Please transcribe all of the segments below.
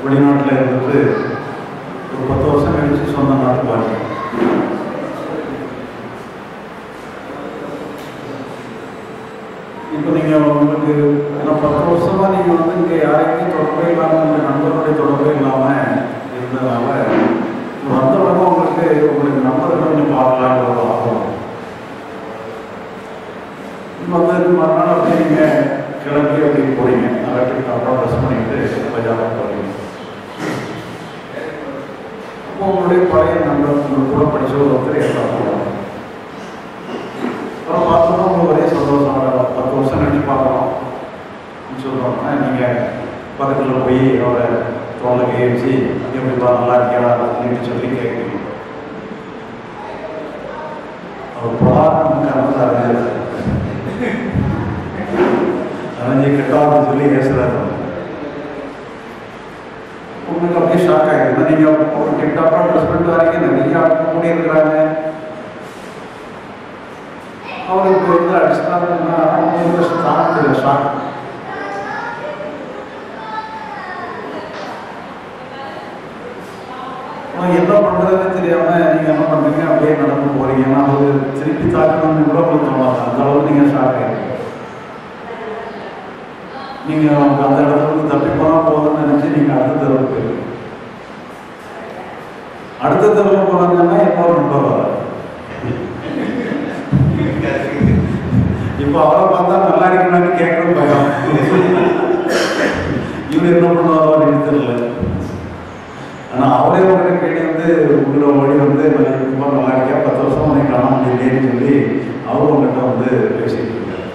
வெளிநாட்டில் இருந்துட்டு ஒரு பத்து வருஷம் கழிச்சு சொந்த நாட்டுக்கு வரீங்க இப்போ நீங்கள் உங்களுக்கு ஏன்னா பத்து வருஷமாக நீங்கள் வந்து இங்கே யாரையுமே தொடர்பே இல்லாமல் உங்கள் நண்பர்களுடைய தொடர்பே இல்லாமல் இருந்ததுனால வந்த உடனே உங்களுக்கு உங்களுக்கு நண்பர்கள் கொஞ்சம் பார்க்கலாங்கிற ஒரு ஆர்வம் வந்து மறுநாள் அப்படியே நீங்கள் கிளம்பி அப்படி போறீங்க எலக்ட்ரிக் அப்புறம் ட்ரெஸ் பண்ணிட்டு பஜாரா போறீங்க அப்போ உங்களுடைய பழைய நண்பர் உங்க கூட படிச்ச ஒரு ஒருத்தர் எல்லாம் போவாங்க அப்புறம் பார்த்தோம்னா உங்களுக்கு ஒரே சந்தோஷம் ஒரு பத்து வருஷம் கழிச்சு பார்க்குறோம் சொல்கிறோம்னா நீங்கள் பக்கத்தில் போய் அவரை தோலை கை வச்சு எப்படிப்பா நல்லா இருக்கியா அப்படின்னு சொல்லி கேட்குறீங்க அவர் புறான்னு கறந்தாரு அரைஞ்சி கெட்டாதுன்னு சொல்லி பேசுறாரு உங்களுக்கு அப்படியே ஷாக் ஆகிடுது நீங்க ஒரு டிப்டாப்பா ட்ரெஸ் பண்ணிட்டு வரீங்க நிறைய ஆட்கள் கூடி இருக்கிறாங்க அவருக்கு வந்து அடிச்சுட்டாங்கன்னா உங்களுக்கு தாங்க ஷாக் ஆனா என்ன பண்றதுன்னு தெரியாம நீங்க என்ன பண்றீங்க அப்படியே நடந்து போறீங்க ஏன்னா அது திருப்பி தாக்கணும்னு கூட உங்களுக்கு தோணாது அந்த அளவுக்கு நீங்க ஷாக் ஆகிடுங்க நீங்க அவங்க அந்த இடத்துல இருந்து தப்பி போனா போதும்னு நினைச்சு நீங்க அடுத்த தெருவு போயிருங்க அடுத்த தெருவில் போனாங்கன்னா இன்னொரு நண்பர் வர இப்போ அவரை பார்த்தா நல்லா இருக்கணும்னு கேட்கணும் பயம் இவர் என்ன பண்ணுவாரோ அப்படின்னு தெரியல ஆனா அவரே உடனே கேட்டு வந்து உங்களோட ஓடி வந்து ரொம்ப நல்லா இருக்கியா பத்து வருஷம் உனக்கு காண முடியலையேன்னு சொல்லி அவரும் உங்ககிட்ட வந்து பேசிட்டு இருக்காரு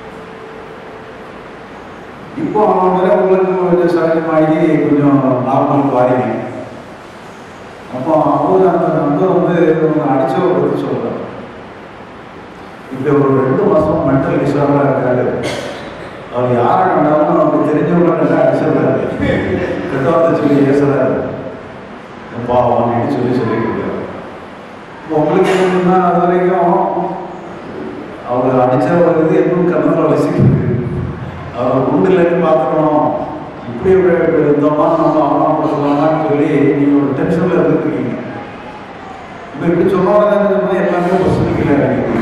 இப்போ அவன் மேலே உங்களுக்கு கொஞ்சம் சகஜமாகி கொஞ்சம் நார்மலுக்கு வாரீங்க அப்போ அவர் அந்த நண்பர் வந்து உங்களை அடிச்சவரை பற்றி சொல்கிறார் இப்போ ஒரு ரெண்டு மாதம் மென்டல் டிசார்டராக இருக்காரு அவர் யாரை கண்டாலும் அவருக்கு தெரிஞ்சவங்கள கண்டா அடிச்சிடுறாரு கெட்டவார்த்தை சொல்லி பேசுறாரு பாவம் அப்படின்னு சொல்லி சொல்லிட்டு இருக்காரு இப்போ உங்களுக்கு என்னன்னா அது வரைக்கும் அவர் அடிச்ச ஒரு இது இன்னும் கண்ணத்தில் வலிச்சிட்டு இருக்கு அவர் குண்டில் பார்த்துக்கணும் இப்படி இருந்தோமா நம்ம அவமானப்படுத்தலாமான்னு சொல்லி நீங்கள் ஒரு டென்ஷனில் இருந்துருக்கீங்க இப்போ இப்படி சொன்னோன்னா எல்லாமே பசுமைக்கில் இறங்கி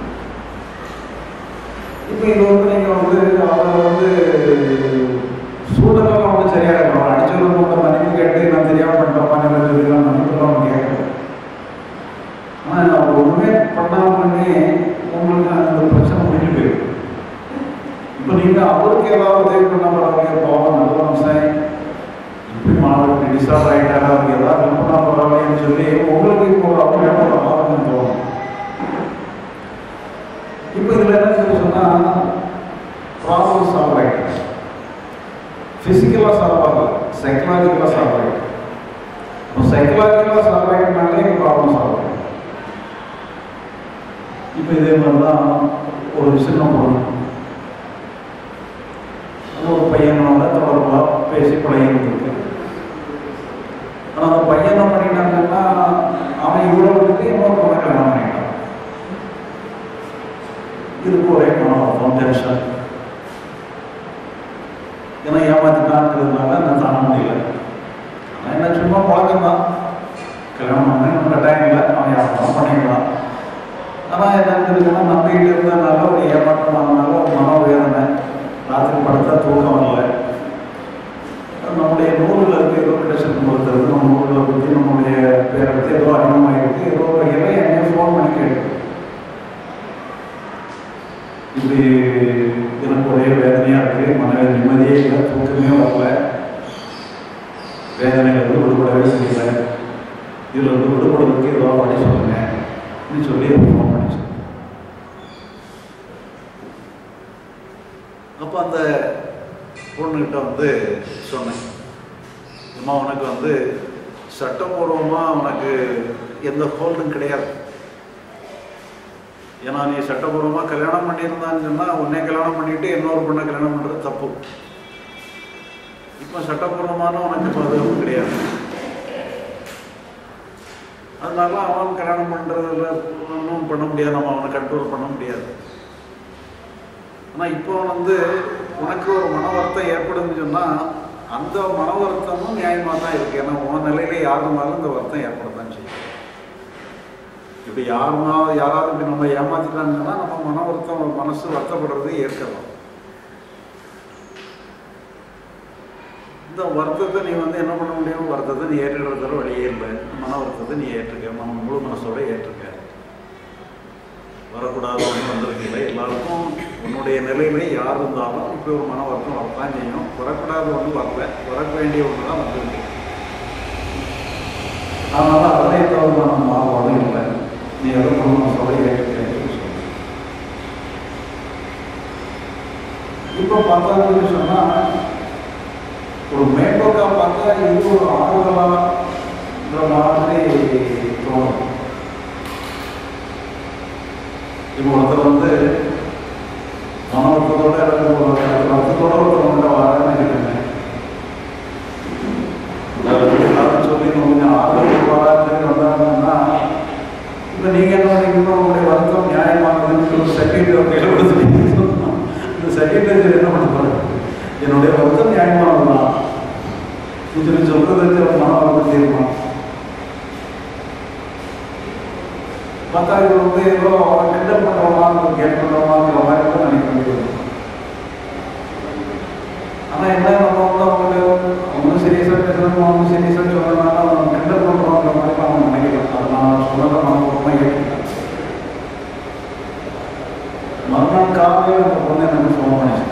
இப்போ இது வந்து நீங்கள் வந்து அவரை வந்து சூழலாம் வந்து சரியா இருக்கும் அவர் அடிச்சவங்க கூட மன்னிப்பு கேட்டு நான் தெரியாமல் பண்ணிட்டோமா என்ன சொல்லி மன்னிப்புலாம் அவன் கேட்கணும் ஆனால் அவர் ஒன்றுமே பண்ணாமலே உங்களுக்கு அந்த பிரச்சனை முடிஞ்சு போயிடும் இப்போ நீங்கள் அவருக்கு ஏதாவது உதவி பண்ண பரவாயில்ல பாவம் நல்ல மனுஷன் இப்படி மாணவருக்கு டிசார்ட் ஆகிட்டாரா அவருக்கு ஏதாவது ஹெல்ப் பண்ண பரவாயில்லைன்னு சொல்லி உங்களுக்கு இப்போ ஒரு அப்படியான ஒரு ஆர்வம் தோணும் இப்போ இதில் என்ன சொல்லி சொன்னால் ப்ராப்ளம் சால்வ் ஆகிட்டு ஃபிசிக்கலாக சால்வ் ஆகல சைக்கலாஜிக்கலாக சால்வ் ஆகிட்டு இப்போ சைக்கலாஜிக்கலாக சால்வ் ஆகிட்டனாலே ப்ராப்ளம் சால்வ் ஆகிடும் இப்போ இதே மாதிரி தான் ஒரு சின்ன பொண்ணு ஒரு பையனோட தொடர்பாக பேசி பழகிட்டு இருக்கு ஆனால் அந்த பையன் என்ன பண்ணிட்டாங்கன்னா அவன் இவ்வளோ விட்டு இன்னொரு பொண்ணை கல்யாணம் பண்ணிட்டான் இதுக்கு ஒரே மனம் டென்ஷன் ஏன்னா ஏமாத்திட்டான்றதுனால நான் தாங்க முடியல ஆனால் என்ன சும்மா பழக்கம் தான் கல்யாணம் பண்ணி நம்ம கட்டாயம் இல்லை அவன் யாரும் பண்ணிக்கலாம் ஆனால் என்னன்னு இருக்குன்னா நம்பிக்கிட்டு இருந்ததுனால ஒரு ஏமாற்றம் ஆனதுனால ஒரு மனோவேதனை ராத்திரி படுத்தா தூக்கம் வரல நம்முடைய நூலில் இருக்க ஏதோ கிடைச்சது பொறுத்தது நம்ம நூலில் பற்றி நம்முடைய பேரை பற்றி ஏதோ அறிமுகமாயிருக்கு ஏதோ ஒரு இலை என்னை ஃபோன் பண்ணி கேட்டு இப்படி எனக்கு ஒரே வேதனையாக இருக்குது மன நிம்மதியே இல்லை தூக்கமே வரல வேதனையிலிருந்து விடுபடவே முடியல இதில் இருந்து விடுபடுறதுக்கு ஏதோ வழி சொல்லுங்க அப்படின்னு சொல்லி ஃபோன் பண்ணி சொன்னேன் அப்போ அந்த பொண்ணுகிட்ட வந்து சொன்னேன் அம்மா உனக்கு வந்து சட்டப்பூர்வமாக உனக்கு எந்த ஹோல்டும் கிடையாது ஏன்னா நீ சட்டப்பூர்வமாக கல்யாணம் பண்ணியிருந்தான்னு சொன்னால் உன்னை கல்யாணம் பண்ணிட்டு இன்னொரு பொண்ணை கல்யாணம் பண்ணுறது தப்பு இப்போ சட்டப்பூர்வமான உனக்கு பாதுகாப்பு கிடையாது அதனால அவன் கல்யாணம் பண்ணுறதுல ஒன்றும் பண்ண முடியாது நம்ம அவனை கண்ட்ரோல் பண்ண முடியாது ஆனால் இப்போ வந்து உனக்கு ஒரு மன வருத்தம் ஏற்படுதுன்னு சொன்னால் அந்த மன வருத்தமும் நியாயமாக தான் இருக்கு ஏன்னா உன் நிலையில யாருனாலும் இந்த வருத்தம் ஏற்படத்தான் செய்யும் இப்படி யாருமா யாராவது இப்படி நம்ம ஏமாத்திட்டாங்கன்னா நம்ம மன வருத்தம் மனசு வருத்தப்படுறது ஏற்கலாம் இந்த வருத்தத்தை நீ வந்து என்ன பண்ண முடியும் வருத்தத்தை நீ ஏற்றுக்கிறதுல வழியே இல்லை மன வருத்தத்தை நீ ஏற்றுக்க மனம் முழு மனசோட ஏற்றுக்க வரக்கூடாது ஒன்று வந்திருக்கீங்க எல்லாருக்கும் உன்னுடைய நிலையில யார் இருந்தாலும் இப்போ ஒரு மன வருத்தம் வரத்தான் செய்யும் வரக்கூடாது ஒன்று வரல வர வேண்டிய ஒன்று தான் வந்திருக்கு அதனால அதே தவிர மாறுபாடும் இல்லை நீ எதை முழு மனசோட ஏற்றுக்க இப்போ பார்த்தா சொன்னா ஒரு மேம்போக்கா பார்த்தா இது ஒரு ஆறுதலான்ற மாதிரி தோணும் இப்போ ஒருத்தர் வந்து மனோரத்தோட ரத்தத்தோட ஒருத்தர் வந்து வரேன்னு இருக்கேன் எல்லாரும் சொல்லி கொஞ்சம் ஆறுதல் வராதுன்னு வந்தாங்கன்னா இப்போ நீங்கள் என்ன பண்ணீங்கன்னா உங்களுடைய வருத்தம் நியாயமானதுன்னு ஒரு செக்ரட்டரி கையில் கொடுத்துட்டீங்க இந்த செக்ரட்டரி என்ன பண்ண போறாரு என்னுடைய வருத்தம் நியாயமானதுதான் சொல்லி சொல்றது மன வருத்தம் தீர்மானம் பார்த்தா இது வந்து ஏதோ கிண்டல் பண்ணுறோமா கேட் பண்ணுறோமாங்கிற மாதிரி கூட நினைக்க முடியாது ஆனால் என்ன நம்ம வந்து அவங்களுக்கு ஒன்றும் சீரியஸாக பேசணும் ஒன்றும் சீரியஸாக சொல்லணும்னா அவங்க கிண்டல் பண்ணுறோங்கிற மாதிரி அவங்க நினைக்கலாம் அதை நான் சொன்னதை மனப்பூர்வமாக ஏற்றுக்கிறேன் மறுநாள் காலையில் அந்த பொண்ணு எனக்கு ஃபோன் பண்ணிச்சு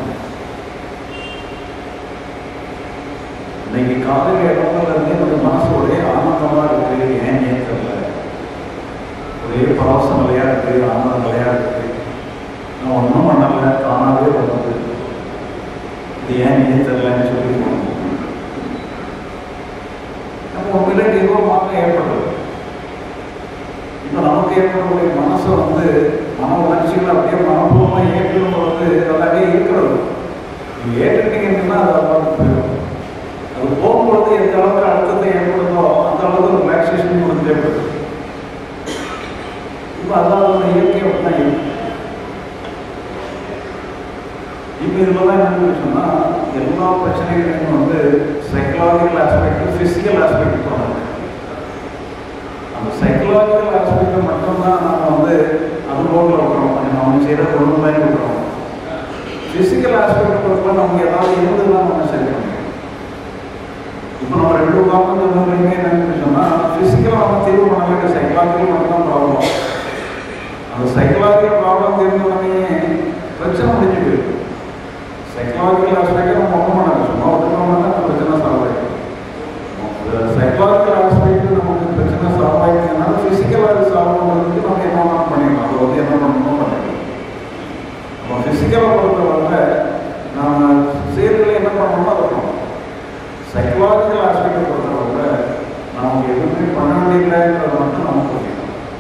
இன்னைக்கு காலையில் இடத்துல இருந்து எனக்கு மனசு ஒரே ஆனந்தமாக இருக்கு ஏன் ஏன் தெரியல ஒரே பரவச நிலையாக இருக்கு ஆனந்த நிலையாக இருக்கு நான் ஒன்றும் பண்ணல தானாகவே வந்தது இது ஏன் ஏன் தெரியலன்னு சொல்லி போனோம் நம்ம உண்மையிலே ஏதோ மாற்றம் ஏற்படுறது இப்போ நமக்கு ஏற்படக்கூடிய மனசை வந்து மன உணர்ச்சிகள் அப்படியே மனப்பூர்வமாக ஏற்கணும் பொழுது நல்லாவே இருக்கிறது நீங்கள் ஏற்றுட்டீங்கன்னா அது அப்புறம் போயிடும் அது போகும்பொழுது எந்த அளவுக்கு அழுத்தத்தை ஏற்படுதோ அந்த அளவுக்கு ரிலாக்ஸேஷன் கொடுத்துட்டே போயிடும் இப்போ அதான் ஒரு இயற்கை தான் இருக்கு இப்போ இதில் தான் என்ன சொன்னால் எல்லா பிரச்சனைகளையும் வந்து சைக்கலாஜிக்கல் ஆஸ்பெக்ட் ஃபிசிக்கல் ஆஸ்பெக்ட் போனாங்க அந்த சைக்கலாஜிக்கல் ஆஸ்பெக்டை மட்டும்தான் நம்ம வந்து அது ரோட்டில் விடுறோம் நம்ம செய்கிற பொருள் மாதிரி விடுறோம் ஃபிசிக்கல் ஆஸ்பெக்ட் பொறுத்தவரை நமக்கு ஏதாவது இருந்ததுன்னா நம்ம சரி பண்ண முடியும் இப்போ நம்ம ரெண்டு உதாரணம் சொன்னதுலையுமே என்னன்னு சொன்னால் ஃபிசிக்கலாக நம்ம தீர்வு பண்ண வேண்டிய சைக்கலாஜிக்கல் மட்டும் ப்ராப்ளம் அந்த சைக்கலாஜிக்கல் ப்ராப்ளம் தீர்ந்து உடனே பிரச்சனை முடிஞ்சு போயிருக்கு சைக்கலாஜிக்கல் ஆஸ்பெக்டை நம்ம ஒன்றும் பண்ணாங்க சும்மா ஒத்துக்கணும்னா அந்த பிரச்சனை சால்வ் ஆகிடும் சைக்கலாஜிக்கல் ஆஸ்பெக்ட் நமக்கு பிரச்சனை சால்வ் ஆகிடுறதுனால ஃபிசிக்கலாக சால்வ் பண்ணுறதுக்கு நம்ம என்ன வேணாலும் பண்ணிக்கலாம் அது வந்து என்ன பண்ணணுமோ பண்ணிக்கலாம் நம்ம ஃபிசிக்கலை பொறுத்தவரை நம்ம செயல்களை என்ன பண்ணணுமோ அதை பண்ணணும் சைக்கலாஜிக்கல் ஆஸ்பெக்டை பொறுத்தவரை நமக்கு எதுவுமே பண்ண வேண்டியதில்லைங்கிறத மட்டும் நம்ம புரியணும்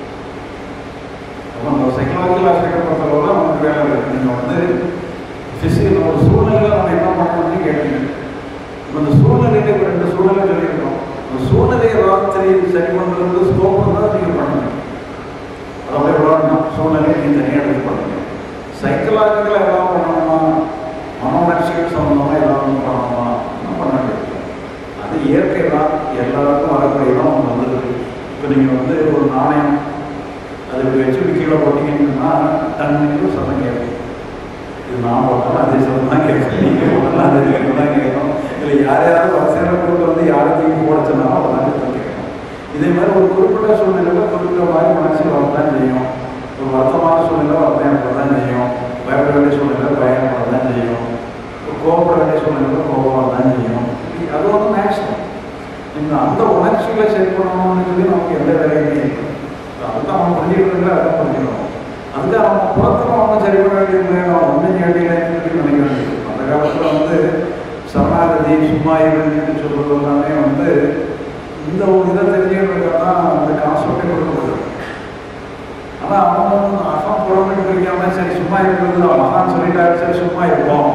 அப்போ நம்ம சைக்கலாஜிக்கல் ஆஸ்பெக்டை பொறுத்தவரை நமக்கு வேலை இருக்குது நீங்கள் வந்து ஃபிசிக்கல் ஒரு சூழ்நிலை நம்ம என்ன பண்ணணும்னு கேட்டீங்க இப்போ இந்த சூழ்நிலையில இப்போ ரெண்டு சூழ்நிலை சொல்லியிருக்கோம் அந்த சூழ்நிலையை ஏதாவது தெரியுது சரி பண்ணுறது ஸ்கோப் தான் நீங்கள் பண்ணுங்க அது அப்படியே விளாடணும் சூழ்நிலையை நீங்கள் தனியாக எடுத்து பண்ணுங்க சைக்கலாஜிக்கலாக ஏதாவது பண்ணணுமா மன உணர்ச்சிகள் சம்மந்தமாக ஏதாவது பண்ணணுமா என்ன பண்ண வேண்டியது அது இயற்கை தான் எல்லாருக்கும் வரக்கூடிய தான் ஒன்று வந்துருக்கு இப்போ நீங்கள் வந்து ஒரு நாணயம் அது இப்படி வச்சு கீழே போட்டீங்கன்னா தண்ணிக்கு சத்தம் கேட்கும் இது நான் போட்டாலும் அதே சத்தம் தான் கேட்கும் நீங்கள் போட்டாலும் அதே சத்தம் தான் கேட்கும் இல்லை யார் யாரும் வரிசையில் கூட்டு வந்து யாருக்கு போட சொன்னாலும் அதெல்லாம் சத்தம் கேட்கும் இதே மாதிரி ஒரு குறிப்பிட்ட சூழ்நிலையில் குறிப்பிட்ட மாதிரி மனசு வரத்தான் செய்யும் ஒரு வருத்தமான சூழ்நிலை வரத்தான் ஏற்படத்தான் செய்யும் பயப்பட வேண்டிய சூழ்நிலை பயம் வரத்தான் செய்யும் ஒரு கோபப்பட வேண்டிய சூழ்நிலை கோபம் வரத்தான் செய்யும் அது வந்து மேக்ஸிமம் நீங்கள் அந்த உணர்ச்சிகளை சரி பண்ணணும்னு சொல்லி நமக்கு எந்த வேலையுமே இல்லை அதுதான் அவன் புரிஞ்சுக்கிறதுல அதான் புரிஞ்சுக்கணும் அதுக்கு அவன் புறத்தில் அவன் சரி பண்ண வேண்டியது அவன் ஒன்றும் கேட்டீங்கன்னு சொல்லி நினைக்க வேண்டியது அந்த காலத்தில் வந்து சரணாகதி சும்மா இருந்துன்னு சொல்கிறது எல்லாமே வந்து இந்த ஒரு இதை தெரிஞ்சுக்கிறதுக்காக தான் அந்த கான்செப்டே கொடுக்கப்படுது ஆனால் அவங்க வந்து அகம் புறமிட்டு வைக்காம சரி சும்மா இருக்கிறது அவன் மகான் சொல்லிட்டாரு சரி சும்மா இருப்போம்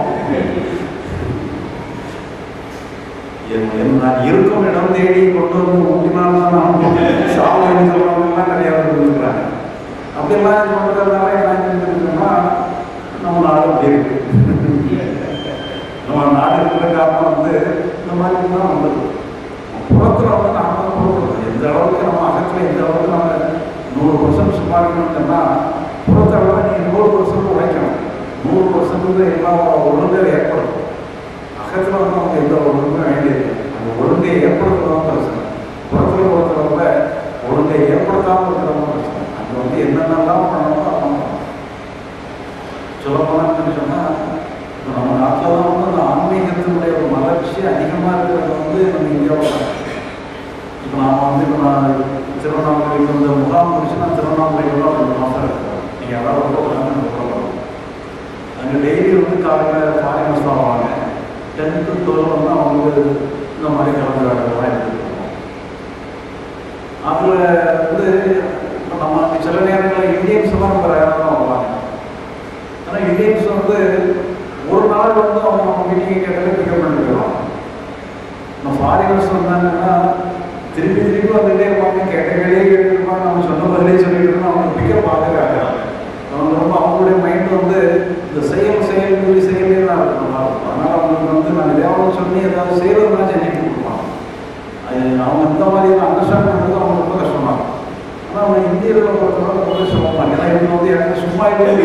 என் என் நான் இருக்கும் இடம் தேடி கொண்டு வந்து ஊட்டினால் தான் நான் சாவு சொல்றவங்கலாம் நிறைய பேர் இருக்கிறாங்க அப்படியெல்லாம் இது பண்ணுறதுனால என்ன செஞ்சுருக்கோம்னா நம்ம நாடு அப்படி இருக்கு நம்ம நாடு இருக்கிற காரணம் வந்து இந்த மாதிரி தான் வந்தது புறத்தில் வந்து நாம தான் புறப்படுறோம் எந்த அளவுக்கு நம்ம அகத்தில் எந்த அளவுக்கு நம்ம நூறு பர்சன்ட் சும்மா இருக்கணும்னு சொன்னால் புறத்தை விட நீங்கள் நூறு பர்சன்ட் உழைக்கணும் நூறு பர்சன்ட் எல்லாம் ஒழுங்காக ஏற்படும் அகத்தில் வந்து நமக்கு எந்த ஒழுங்குமே வேண்டியது அந்த ஒழுங்கை ஏற்படுத்துறதும் பிரச்சனை புறத்தில் பொறுத்தவரை ஒழுங்கை ஏற்படுத்தாமல் இருக்கிறவங்க பிரச்சனை அங்கே வந்து என்னென்னலாம் பண்ணணுமோ அதெல்லாம் பண்ணணும் சொல்ல போனான்னு சொன்னால் இப்போ நம்ம நாட்டில் தான் வந்து அந்த ஆன்மீகத்தினுடைய ஒரு மலர்ச்சி அதிகமாக இருக்கிறது வந்து நம்ம இந்தியாவில் தான் இப்போ நாம் வந்து இப்போ நான் திருவண்ணாமலைக்கு வந்து முகாம் முடிச்சு நான் திருவண்ணாமலைக்கு தான் ரெண்டு மாதம் இருக்கேன் நீங்கள் யாராவது கூட உட்காந்து சொல்லலாம் அங்கே டெய்லி வந்து காலையில் ஃபாரினர்ஸ் தான் வாங்க டென்த்து டுவெல் வந்து அவங்களுக்கு இந்த மாதிரி கலந்துரையாடலாம் எடுத்துருக்கோம் அதில் வந்து இப்போ நம்ம சில நேரங்களில் இந்தியன்ஸ் எல்லாம் நம்ம ரேராக தான் வருவாங்க ஆனால் இந்தியன்ஸ் வந்து ஒரு நாள் வந்து அவங்க நம்ம மீட்டிங் கேட்டாலே பிக்கப் பண்ணி போயிடும் நம்ம ஃபாரினர்ஸ் வந்தாங்கன்னா திருப்பி திருப்பி வந்துட்டே இருப்பாங்க கேட்ட கேள்வியே கேட்டுருப்பாங்க நம்ம சொன்ன பதிலே சொல்லிட்டு இருக்கோம் அவங்க பிக்கப் ஆகுறாங்க அவங்க ரொம்ப அவங்களுடைய மைண்ட் வந்து இந்த செயல் செயல் கூலி செயலே தான் இருக்கும் அதனால் அவங்களுக்கு வந்து நான் எதாவது சொல்லி ஏதாவது செய்கிறதுனா செஞ்சுட்டு கொடுப்பாங்க அது அவங்க இந்த மாதிரி அண்டர்ஸ்டாண்ட் பண்ணுறது அவங்க ரொம்ப கஷ்டமாக இருக்கும் ஆனால் அவங்க இந்தியாவில் பொறுத்தவரை ரொம்ப சொல்லுவாங்க ஏன்னா இவங்க வந்து எனக்கு சும்மா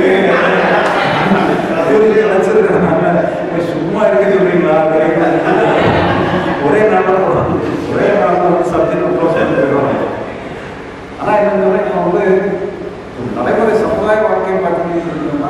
இருக்கு சும்மா இருக்க சொல்றீங்களா ஒரே நாளில் ஒரே நாளில் வந்து சப்ஜெக்ட் க்ளோஸ் பண்ணிடுவாங்க ஆனால் என்ன வரைக்கும் வந்து நடைமுறை சமுதாய வாழ்க்கையை பார்த்தீங்கன்னா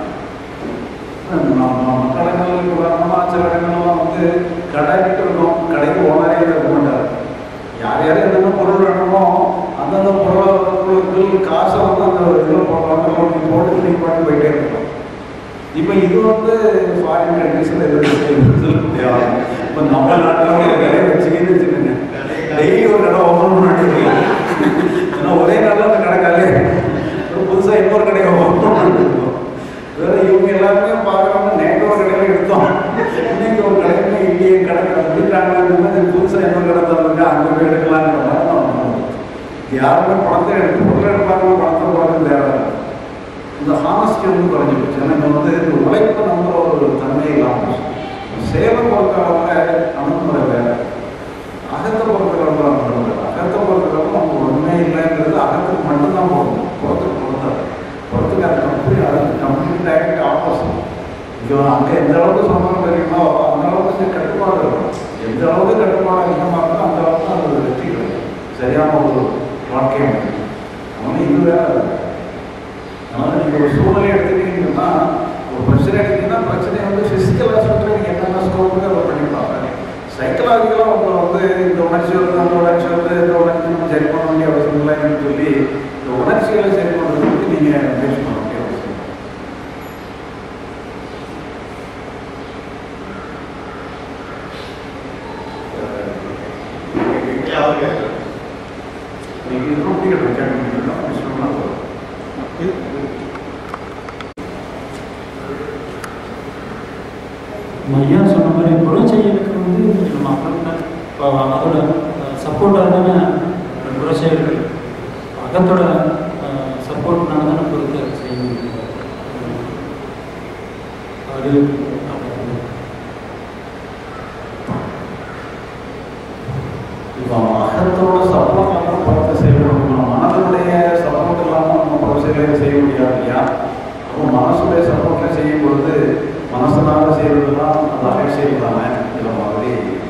மற்ற இடங்களுக்கு உதாரணமாக சில இடங்கள்லாம் வந்து கடை கிட்ட இருக்கும் கடைக்கு ஓனரே இருக்க மாட்டார் யார் யார் என்னென்ன பொருள் வேணுமோ அந்தந்த பொருளுக்கு காசை வந்து அந்த இதில் போடுறாங்க போட்டு கிளீன் பண்ணி போயிட்டே இருக்கணும் இப்போ இது வந்து ஃபாரின் கண்ட்ரீஸில் எதுவும் முடியாது இப்போ நம்ம நாட்டில் ஒரு கடையை வச்சுக்கிட்டு வச்சுக்கோங்க டெய்லி ஒரு கடை ஓப்பன் பண்ணிட்டு ஏன்னா ஒரே நாளில் அந்த கடை காலே ஒரு புதுசாக இன்னொரு கடையை ஓப்பன் பண்ணிட்டு வேற இவங்க எல்லாருமே பார்க்குறவங்க நேற்று ஒரு கடையில் எடுத்தோம் இன்னைக்கு ஒரு கடைக்குமே இல்லையே கடை அப்படின்றாங்க புதுசாக இன்னொரு கடை தந்துருக்கா அங்கே போய் எடுக்கலாங்கிற மாதிரி நம்ம பண்ணுவோம். யாருமே பணத்தை எடுத்து பொருள் எடுப்பாங்க பணத்தை பார்த்து தேவை இந்த ஹானஸ்டி வந்து குறைஞ்சி போச்சு ஏன்னா இப்போ வந்து இந்த உழைப்பு நம்புற ஒரு தன்மை இல்லாமல் போச்சு. சேவை பொறுத்தளவுல அணுகுமுறை வேற அகத்தை பொறுத்தளவுல அணுகுமுறை வேற. அகத்தை பொறுத்தளவுல நமக்கு ஒன்றுமே இல்லைங்கிறது அகத்துக்கு மட்டும்தான் போகணும் புறத்துக்கு பொறுத்தாது புறத்துக்கு அது கம்ப்ளீட் அது கம்ப்ளீட் டைரக்ட் ஆப்போசிட் இப்போ அங்கே எந்த அளவுக்கு சொந்தம் தெரியுமோ அந்த அளவுக்கு இந்த கட்டுப்பாடு இருக்கும் எந்த அளவுக்கு கட்டுப்பாடு அதிகமாக இருக்கோ அந்த அளவுக்கு தான் அது வெற்றி கிடைக்கும் சரியான ஒரு வாழ்க்கை அமையும் அதனால இது வேற இருக்கு. அதனால் நீங்கள் ஒரு சூழ்நிலை எடுத்துக்கிட்டீங்கன்னா ஒரு பிரச்சனை எடுத்தீங்கன்னா பிரச்சனை வந்து ஃபிசிக்கல் ஆஸ்பெக்டில் நீங்கள் என்னென்ன ஸ்கோப்புக்கு அதை பண்ணி பார்க்குறீங்க சைக்கலாஜிக்கலாக உங்களை வந்து இந்த உணர்ச்சி வருது அந்த உணர்ச்சி வருது இந்த உணர்ச்சி நம்ம சரி பண்ண வேண்டிய அவசியம் இல்லைன்னு சொல்லி இந்த உணர்ச்சிகளை சரி பண்ணுறதுக்கு நீங்கள் முயற்சி பண்ண வேண்டிய அவசியம் இல்லை. நீங்கள் இது ரொம்ப கேட்க சொன்னால் ஐயா சொன்ன மாதிரி புறச்செயலுக்கு வந்து நம்ம அப்புறம் இப்போ அதோட சப்போர்ட்டாக தானே புறச்செயல்கள் அகத்தோட சப்போர்ட்னால தானே பொறுத்து செய்ய முடியும் அது இப்போ அகத்தோட சப்போர்ட் இல்லாமல் படத்தை செய்யணும் மனதுடைய சப்போர்ட் இல்லாமல் நம்ம பல செயலை செய்ய முடியாது இல்லையா அப்போ மனசுடைய சப்போர்ட்டில் செய்யும் பொழுது மனசனால செய்வதெல்லாம் அந்த அகழ்ச்சியில் தானே இதை மாதிரி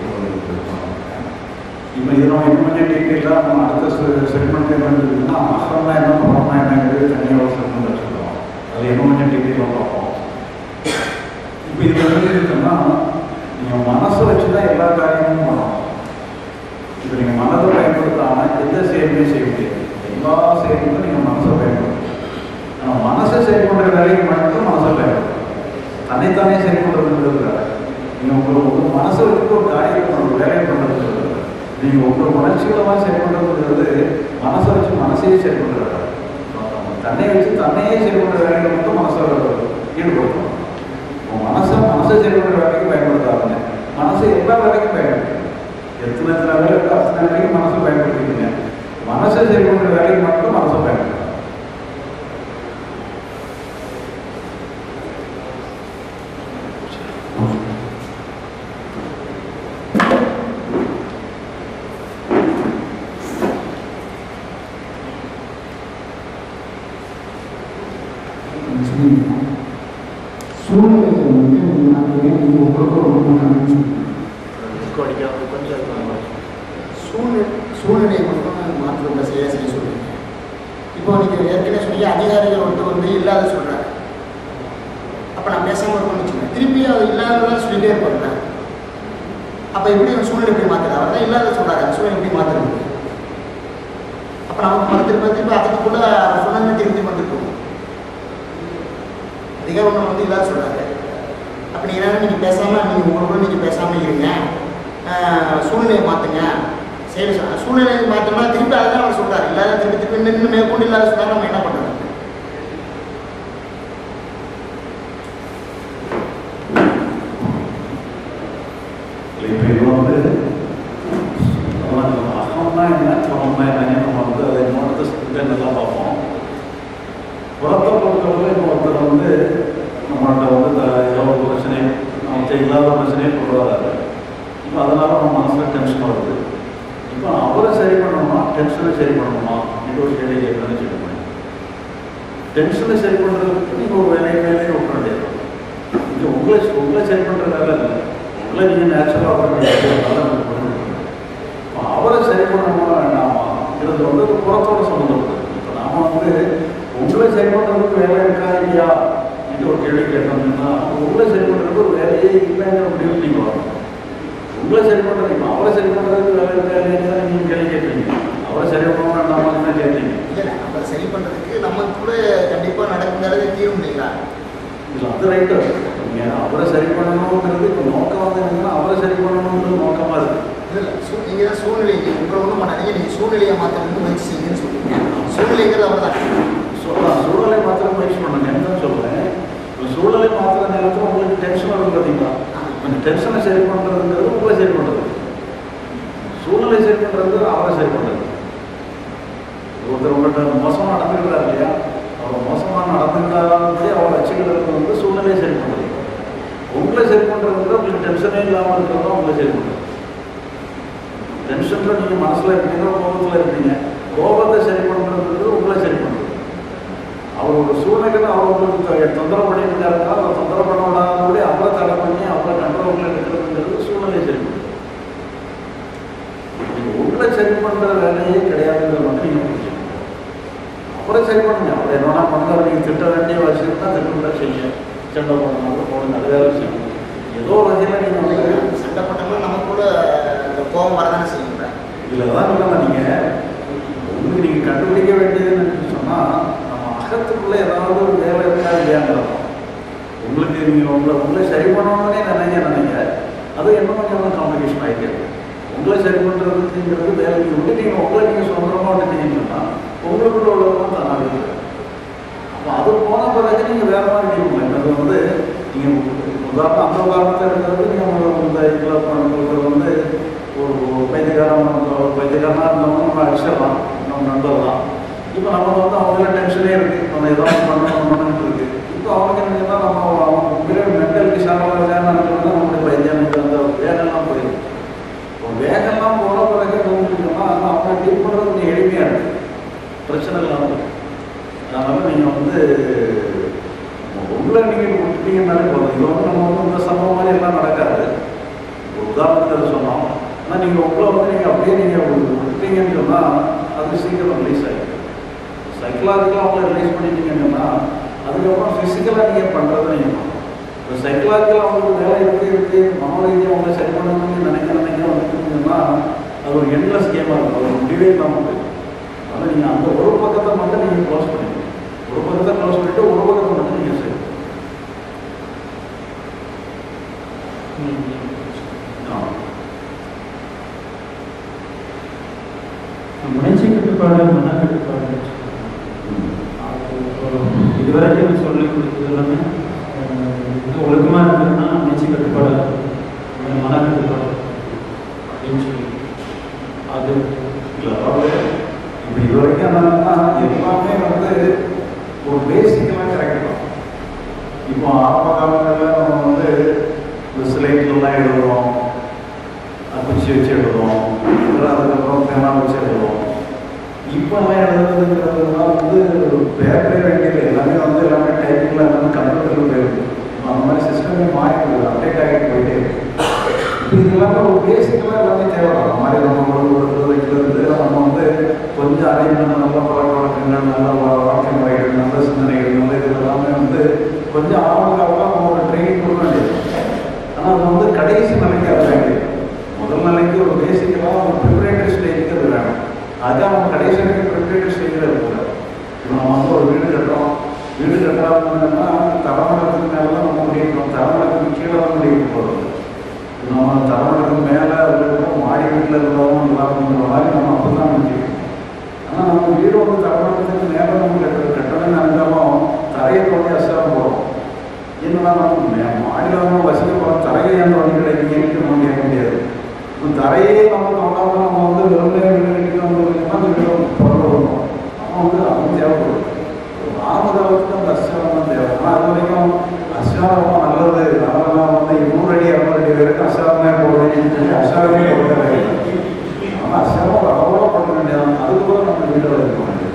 இப்போ இது நம்ம இன்னும் கொஞ்சம் டீட்டெயிலாக நம்ம அடுத்த செக்மெண்ட் என்ன இருக்குதுன்னா அகம்னா என்ன படம்னா என்னங்கிறது தனியாக ஒரு செக்மெண்ட் வச்சுருக்கோம் அது இன்னும் கொஞ்சம் டீட்டெயிலாக பார்ப்போம் இப்போ இது வந்து இருக்குன்னா நீங்கள் மனசை வச்சு தான் எல்லா காரியமும் பண்ணணும் இப்போ நீங்கள் மனதை பயன்படுத்தாமல் எந்த செயலுமே செய்ய முடியாது எல்லா செயலுக்கும் நீங்கள் மனசை பயன்படுத்தணும் ஆனால் மனசை செயல்படுற வேலைக்கு மட்டும் மனசை பயன்படுத்தணும் தன்னைத்தானே செயல்படுறதுங்கிறது வேற நீங்கள் உங்கள் உங்கள் மனசை வச்சு ஒரு காரியம் பண்ண வேலையை பண்ணுறது நீங்கள் உங்கள் உணர்ச்சிகளாக செயல்படுறதுங்கிறது மனசை வச்சு மனசையே செயல்படுற வேலை தன்னை வச்சு தன்னையே செயல்படுற வேலையை மட்டும் மனசை ஈடுபடுத்தணும் உங்கள் மனசை மனசை செயல்படுற வேலைக்கு பயன்படுத்தாதுங்க மனசை எல்லா வேலைக்கும் பயன்படுத்தணும் எத்தனை எத்தனை வேலை இருக்கோ அத்தனை வேலைக்கு மனசை பயன்படுத்திக்கங்க மனசை செயல்படுற வேலைக்கு மட்டும் மனசை பயன்படுத்தணும் சூழ்நிலையை மட்டும் மாற்றம் செய்ய செய்ய சொல்லுங்க இப்போ நீங்கள் ஏற்கனவே சொன்னீங்க அதிகாரிகள் ஒருத்தர் வந்து இல்லாத சொல்கிறாங்க அப்போ நான் பேசாமல் இருக்கணும்னு வச்சுக்கோங்க திருப்பி அது இல்லாததான் சொல்லிட்டே இருப்பாங்க அப்போ எப்படி அந்த சூழ்நிலை எப்படி மாற்றுறது அவர் தான் இல்லாத சொல்கிறாரு அந்த சூழ்நிலை எப்படி மாற்றுறது அப்போ நமக்கு மறு திரும்ப திரும்ப அதுக்குள்ள சொன்னது திரும்பி வந்துருக்கோம் அதிகாரம் நம்ம வந்து இல்லாத சொல்கிறாரு அப்போ நீங்கள் என்ன நீங்கள் பேசாமல் நீங்கள் உங்களுக்குள்ள நீங்கள் பேசாமல் இருங்க ஆஹ் சூழ்நிலையை மாற்றுங்க சரி சார் சூழ்நிலையை மாற்றோம்னா திருப்பி அதுதான் அவர் சொல்கிறார் இல்லாத திருப்பி திருப்பி நின்று மேற்கொண்டு இல்லாத சொன்னா நம்ம என்ன பண்ணுறது இப்போ இது வந்து நம்ம அகம்னா என்ன புறம்னா என்னன்னு நம்ம வந்து அதை இன்னொருத்த ஸ்கிரிப்டெல்லாம் பார்ப்போம் புறத்தை பொறுத்தவரை இப்போ ஒருத்தர் வந்து நம்மள்கிட்ட வந்து இந்த ஏதோ ஒரு பிரச்சனை நமக்கு இல்லாத பிரச்சனையை கொண்டு வராரு இப்போ அதனால நம்ம மனசில் டென்ஷன் வருது இப்போ அவரை சரி பண்ணணுமா டென்ஷனை சரி பண்ணணுமா இது ஒரு கேள்வி கேட்கணும்னு வச்சுக்கோங்க டென்ஷனை சரி பண்ணுறதுக்கு நீங்கள் ஒரு வேலையை வேலையை விட்டுற வேண்டியது இது உங்களை உங்களை சரி பண்ணுற வேலை இல்லை உங்களை நீங்கள் நேச்சுரலாக அவரை சரி பண்ணணுமா வேண்டாமா இது வந்து ஒரு புறத்தோட சம்மந்தப்பட்டது இப்போ நாம வந்து உங்களை சரி பண்ணுறதுக்கு வேலை இருக்கா இல்லையா இது ஒரு கேள்வி கேட்டோம்னா உங்களை சரி பண்ணுறதுக்கு ஒரு வேலையே இல்லைங்கிற முடிவு நீங்கள் வரணும் உங்களை சரி பண்ணுறது இப்போ அவரை சரி பண்ணுறதுக்கு வேலை இருக்கா இல்லையா நீங்கள் கேள்வி கேட்பீங்க அவரை சரி பண்ணணும் வேண்டாமான்னு தான் கேட்பீங்க இல்லை நம்ம சரி பண்ணுறதுக்கு நம்ம கூட கண்டிப்பாக நடக்குங்கிறது தீரும் இல்லைங்களா இல்லை அது ரைட்டு நீங்கள் அவரை சரி பண்ணணுங்கிறது இப்போ நோக்கம் வந்து என்னன்னா அவரை சரி பண்ணணுங்கிறது நோக்கமாக இருக்குது இல்லை இல்லை சூ நீங்கள் தான் சூழ்நிலை உங்களை ஒன்றும் பண்ணாதீங்க நீங்கள் சூழ்நிலையை மாற்றணும்னு முயற்சி செய்யுங்கன்னு சொல்லுவீங்க சூழ்நிலைங்கிறது அவர் தான் சொல்லலாம் சூழலை மாத்திர முயற்சி பண்ணுங்க என்ன சொல்றேன் இப்போ சூழலை மாத்திர நேரத்தில் உங்களுக்கு டென்ஷன் வரும் பார்த்தீங்களா அந்த டென்ஷனை சரி பண்ணுறதுங்கிறது உங்களை சரி பண்ணுறது சூழ்நிலை சரி பண்ணுறது அவரை சரி பண்ணுறது ஒருத்தர் உங்கள்கிட்ட மோசமாக நடந்துக்கிறார் இல்லையா அவர் மோசமாக நடந்துக்கிறாருன்றதே அவர் வச்சுக்கிறது வந்து சூழ்நிலையை சரி பண்ணுறது உங்களை சரி பண்ணுறதுங்கிறது உங்களுக்கு டென்ஷனே இல்லாமல் இருக்கிறது தான் உங்களை சரி பண்ணுறது டென்ஷனில் நீங்கள் மனசில் இருப்பீங்க கோபத்தில் இருப்பீங்க கோபத்தை சரி பண்ணுறதுங்கிறது உங்களை சரி பண்ணுறது அவர் ஒரு சூழ்நிலையில் அவர் உங்களுக்கு தொ- தொந்தரவு பண்ணியிருக்காருன்னா அதை தொந்தரவு பண்ண விடாதபடி அவரை தடை பண்ணி அவரை கண்ட்ரோலில் இருக்கிறதுங்கிறது சூழ்நிலை சரி பண்ணுறது நீங்கள் உங்களை சரி பண்ணுற வேலையே கிடையாதுங்கிற மட்டும் நீங்கள் புரிஞ்சுக்கணும் அவரை சரி பண்ணுங்க அவர் என்னன்னா பண்ணுங்க நீங்கள் திட்ட வேண்டிய விஷயத்தை திட்டமிட்ட செய்ய சண்டை பண்ணாலும் போடுங்க அது வேலை விஷயம் ஏதோ ஒரு வகையில் நீங்கள் வந்து சண்டை போட்டோம்னா நம்ம கூட இந்த கோபம் வரதானே செய்யுங்க இதில் தான் இல்லைன்னா நீங்கள் உங்களுக்கு நீங்கள் கண்டுபிடிக்க வேண்டியதுன்னு சொன்னால் நம்ம அகத்துக்குள்ளே ஏதாவது ஒரு வேலை இருக்கா இல்லையாங்கிறோம் உங்களுக்கு நீங்கள் உங்களை உங்களை சரி பண்ணணும்னே நினைங்க நினைங்க அது என்ன கொஞ்சம் காம்ப்ளிகேஷன் ஆகிக்கிறது உங்களை சரி பண்ணுறதுக்குங்கிறது வேலை நீங்கள் விட்டு நீங்கள் உங்களை நீங்கள் சுதந்திரமாக விட்டுட்டீங்கன்னா உங்களுக்குள்ள உள்ளதெல்லாம் தானாக இருக்குது அப்போ அது போன பிறகு நீங்கள் வேறு மாதிரி நீங்கள் அது வந்து நீங்கள் உதாரணம் அந்த உதாரணத்தை எடுக்கிறது நீங்கள் இந்த இதில் பண்ணுறது வந்து ஒரு பைத்தியக்காரன் ஒரு பைத்தியக்காரனாக இருந்தவங்க நம்ம அடிச்சிடலாம் நம்ம நண்பர் தான் இப்போ நம்ம வந்து அவங்கள டென்ஷனே இருக்குது நம்ம ஏதாவது பண்ணணும் பண்ணணும்னு இருக்கு இப்போ அவங்க என்னன்னா நம்ம அவங்க உண்மையிலே மென்டல் ஷார்ப்பாக இருக்கான்னு நம்மளுடைய பைத்தியம் அந்த வேகம்லாம் போயிடும் இப்போ வேகம்லாம் போன பிறகு என்ன முடியும்னா அவங்க டீல் பண்ணுறது கொஞ்சம் எளிமையாக இருக்குது பிரச்சனை இல்லாமல் இருக்கு அதனால் நீங்கள் வந்து உங்களை நீங்கள் விட்டீங்கன்னாலே போதும் இது வந்து நம்ம வந்து இந்த சம்பவம் மாதிரி எல்லாம் நடக்காது ஒரு உதாரணத்துக்கு சொன்னோம் ஆனால் நீங்கள் உங்களை வந்து நீங்கள் அப்படியே நீங்கள் விட்டீங்கன்னு சொன்னால் அது சீக்கிரம் ரிலீஸ் ஆகிடும் சைக்கலாஜிக்கலாக அவங்கள ரிலீஸ் பண்ணிட்டீங்கன்னு சொன்னால் அதுக்கப்புறம் ஃபிசிக்கலாக நீங்கள் பண்ணுறதை நீங்கள் பண்ணணும் இப்போ சைக்கலாஜிக்கலாக அவங்களுக்கு வேலை எப்படி இருக்குது மனோரீதியாக அவங்களை சரி பண்ணணும்னு நினைக்க நினைக்க வந்துட்டீங்கன்னா அது ஒரு எண்ட்லெஸ் கேமாக இருக்கும் அது ஒரு முடிவே இல்லாமல் போயிடும் அதனால் நீங்கள் அந்த ஒரு பக்கத்தை மட்டும் நீங்கள் க்ளோஸ் பண்ணிக்கணும் ஒரு பக்கத்தை க்ளோஸ் பண்ணிவிட்டு ஒரு பக்கத்தை மட்டும் நீங்கள் செய்யணும் ஆமாம் உணர்ச்சி கட்டுப்பாடு மன கட்டுப்பாடு அது ஒரு இதுவரைக்கும் சொல்லி கொடுத்தது எல்லாமே அஹ், இது ஒழுக்கமாக இருந்ததுன்னா உணர்ச்சி கட்டுப்பாடு அஹ், மன கட்டுப்பாடு அப்படின்னு சொல்லி அது இல்லை அதாவது இப்போ இது வரைக்கும் என்னன்னா எல்லாமே வந்து ஒரு பேசிக்கெல்லாம் கரெக்ட் தான் இப்போ ஆரம்ப காலங்களில் நம்ம வந்து இந்த ஸ்லேட்லாம் எழுதுறோம் அது குச்சி வச்சு எழுதுறோம் அப்புறம் அதுக்கப்புறம் பேனா வச்சு எழுதுறோம் இப்போல்லாம் எழுதுறதுங்கிறதுலாம் வந்து பேப்பரே வேண்டியது எல்லாமே வந்து எல்லாமே டைப்பிங்கில் எல்லாமே கம்ப்யூட்டரில் போயிருக்கு இப்போ அந்த மாதிரி சிஸ்டமே மாறிட்டு அப்டேட் ஆகிட்டு போயிட்டே இருக்கு இப்போ இது எல்லாமே ஒரு பேசிக்கெல்லாம் எல்லாமே தேவை அந்த மாதிரி நம்ம ஒரு ஒரு வைக்கிறது நம்ம அப்படிங்கிற மாதிரி நம்ம அப்போ தான் நினைக்கிறோம் ஆனால் நம்ம வீடு வந்து தரமாட்டத்துக்கு நேரம் நம்ம கட்ட கட்டணும்னு நினைச்சாலும் தரையை தோண்டி அசாரம் போகிறோம் என்னன்னா நம்ம மாடியில் வந்து வசதி போகிறோம் தரையை ஏன் தோண்டி கிடைக்கீங்கன்னு நம்ம கேட்க முடியாது இப்போ தரையே நம்ம தோண்டாமல் நம்ம வந்து வெறுமனே வீடு கட்டிட்டு வந்து வீடு பொருள் வரும் நம்ம வந்து அதுவும் தேவைப்படும் ஆரம்ப காலத்துக்கு அந்த அஸ்யாரம் தான் தேவை ஆனால் அது வரைக்கும் அஸ்யாரம் ரொம்ப நல்லது அதெல்லாம் வந்து நூறு அடி இரநூறு அடி வரைக்கும் அஸ்யாரமே போடுறேன்னு சொல்லி அஸ்யாரமே போடுறது ஆனால் அஸ்யாரம் ஒரு அளவோட பண்ண வேண்டியதான் அது கூட நம்ம வீட்டில் இருக்க வேண்டியது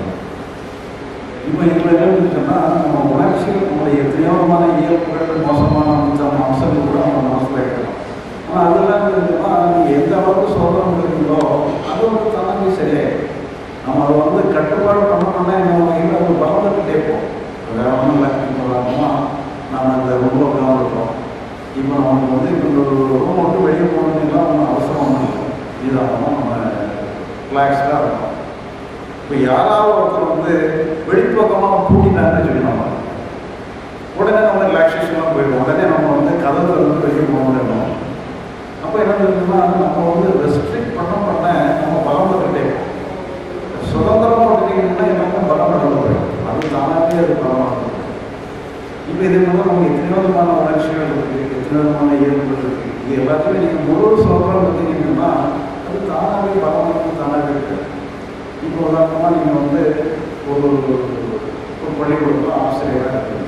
இப்போ இதில் என்னன்னு சொன்னால் நம்ம உணர்ச்சிகள் நம்முடைய தீவிரமான இயல்புகள் மோசமான அம்சம் அம்சங்கள் கூட நம்ம மனசில் இருக்கலாம் ஆனால் அதெல்லாம் இருந்துச்சுன்னா நீங்கள் எந்த அளவுக்கு சோதனை இருக்குங்களோ அது வந்து தானே சரியாயிடும் நம்ம அதை வந்து கட்டுப்பாடு பண்ணணும்னா என்ன வகையில் அது வளர்ந்துக்கிட்டே போகும் வேற ஒன்றும் இல்லை இப்போ அம்மா நம்ம இந்த ரொம்ப கவனிக்கிறோம் இப்போ நமக்கு வந்து இப்போ இந்த ஒரு ரூம் விட்டு வெளியே போகணுன்னா ஒன்றும் அவசரம் ஒன்றும் இல்லை இதாகணும் நம்ம ரிலாக்ஸ்டாக இருக்கும் இப்போ யாராவது ஒருத்தர் வந்து வெளிப்பக்கமாக பூட்டினாங்கன்னு சொல்லி நம்ம உடனே நம்ம ரிலாக்ஸேஷனாக போயிடுவோம் உடனே நம்ம வந்து கதவுல இருந்து வெளியே போக முடியணும் அப்போ என்ன இருக்குன்னா நம்ம வந்து ரெஸ்ட்ரிக்ட் பண்ண பண்ண நம்ம பலந்துக்கிட்டே சுதந்திரம் பண்ணிட்டீங்கன்னா எல்லாமே பலம் போயிடும் அது தானாகவே அது பலமாக இப்போ இதே மாதிரி நம்ம எத்தனை விதமான உணர்ச்சிகள் இருக்குது எத்தனை விதமான இயல்புகள் இருக்குது இது எல்லாத்தையும் நீங்கள் முழு சுதந்திரம் பார்த்தீங்கன்னா அது தானாகவே பலமாக தானாகவே இருக்குது இப்போ உதாரணமாக நீங்கள் வந்து ஒரு ஒரு பள்ளிக்கூடத்தில் ஆசிரியராக இருக்கீங்க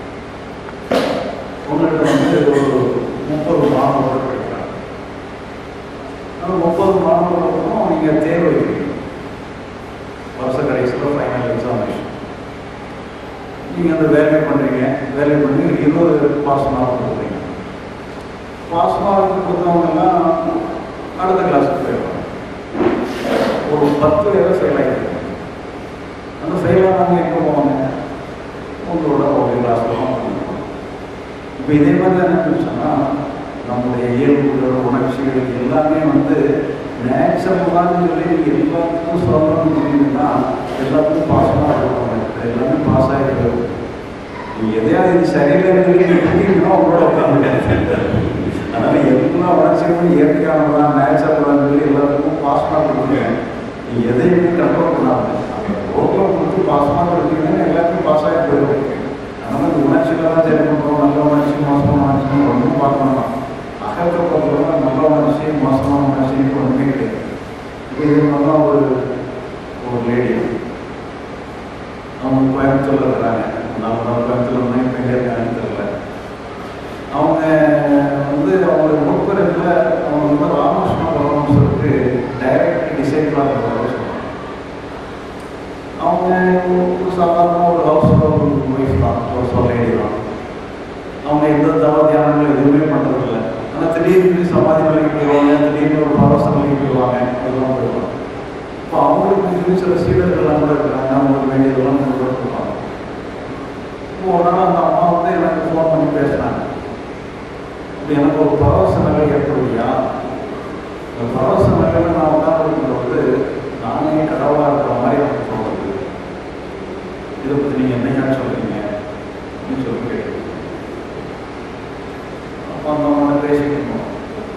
உங்கள்கிட்ட வந்து ஒரு முப்பது மாணவர்கள் படிக்கிறாங்க அந்த முப்பது மாணவர்களுக்கும் நீங்கள் தேர்வு வைக்கிறீங்க வருஷ கடைசியில் ஃபைனல் எக்ஸாமினேஷன் நீங்கள் அந்த வேலையை பண்ணுறீங்க வேலையை பண்ணி இருபது பாஸ் மார்க் கொடுக்குறீங்க பாஸ் மார்க் கொடுத்தவங்கெல்லாம் அடுத்த கிளாஸுக்கு போயிடுவாங்க ஒரு பத்து பேரை ஃபெயில் ஆகிடுங்க அந்த ஃபெயில் ஆனவங்க எங்கே போவாங்க உங்களோட ஒரு கிளாஸில் இப்போ இதே மாதிரி தான் என்ன சொன்னால் நம்முடைய இயல்புகள் உணர்ச்சிகள் எல்லாமே வந்து நேச்சுரலான்னு சொல்லி எல்லாத்துக்கும் சொல்லணும்னு சொன்னீங்கன்னா எல்லாத்துக்கும் பாசமாக இருக்கணும் எல்லாமே பாஸ் ஆகிட்டு நீ எதையாவது இது சரியில்லைன்னு சொல்லி நீ புரியுதுன்னா உங்களோட உட்காந்துருக்காங்க அதனால எல்லா உணர்ச்சிகளும் இயற்கையானதான் நேச்சுரலான்னு சொல்லி எல்லாத்துக்கும் பாஸ் மார்க் கொடுங்க நீ எதையுமே கண்ட்ரோல் பண்ணாது அந்த ரோட்டில் கொடுத்து பாஸ் மார்க் கொடுத்தீங்கன்னா எல்லாத்துக்கும் பாஸ் ஆகி போயிடும் அதனால இந்த உணர்ச்சிகளாக சரி பண்ணுறோம் நல்ல உணர்ச்சி மோசமான உணர்ச்சி ஒன்றும் பார்க்கணும் அகத்தை பொறுத்தவரை நல்ல உணர்ச்சி மோசமான உணர்ச்சி இப்போ ஒன்றுமே கிடையாது இப்போ இது நல்லா ஒரு ஒரு லேடி அவங்க கோயம்புத்தூர்ல இருக்கிறாங்க நம்ம கோயம்புத்தூர்ல இருந்தால் இப்போ எங்கே இருக்காங்கன்னு தெரியல அவங்க வந்து அவங்களுடைய முற்புறத்தில் அவங்க வந்து ராமகிருஷ்ண பரமஹம்சருக்கு டைரக்ட் டிசைபிளாக இருக்கிறாங்க சொல்லுவாங்க அவங்க ஒரு சாதாரண ஒரு ஹவுஸ் ஒய்ஃப் தான் ஒரு சொல்லேடி தான் அவங்க எந்த தவ தியானங்களும் எதுவுமே பண்ணுறதில்ல ஆனால் திடீர்னு சமாதி நிலைக்கு போயிடுவாங்க திடீர்னு ஒரு பரவச நிலைக்கு போயிடுவாங்க அதெல்லாம் போயிடுவாங்க இப்போ அவங்களுக்கு திடீர்னு சில சீடர்கள்லாம் கூட இருக்கிறாங்க அவங்களுக்கு வேண்டியதெல்லாம் கொண்டு கொடுப்பாங்க இப்போ ஒரு நாள் அந்த அம்மா வந்து எனக்கு ஃபோன் பண்ணி பேசுனாங்க இப்படி எனக்கு ஒரு பரவச நிலை ஏற்படுவியா அந்த பரவச நிலையில் நான் உட்காந்துருக்கும்போது நானே கடவுளாக இருக்கிற மாதிரி எனக்கு தோணுது இதை பற்றி நீங்கள் என்னையா சொல்றீங்க அப்படின்னு சொல்லி கேட்டு அப்போ அந்த அம்மா பேசிக்கணும்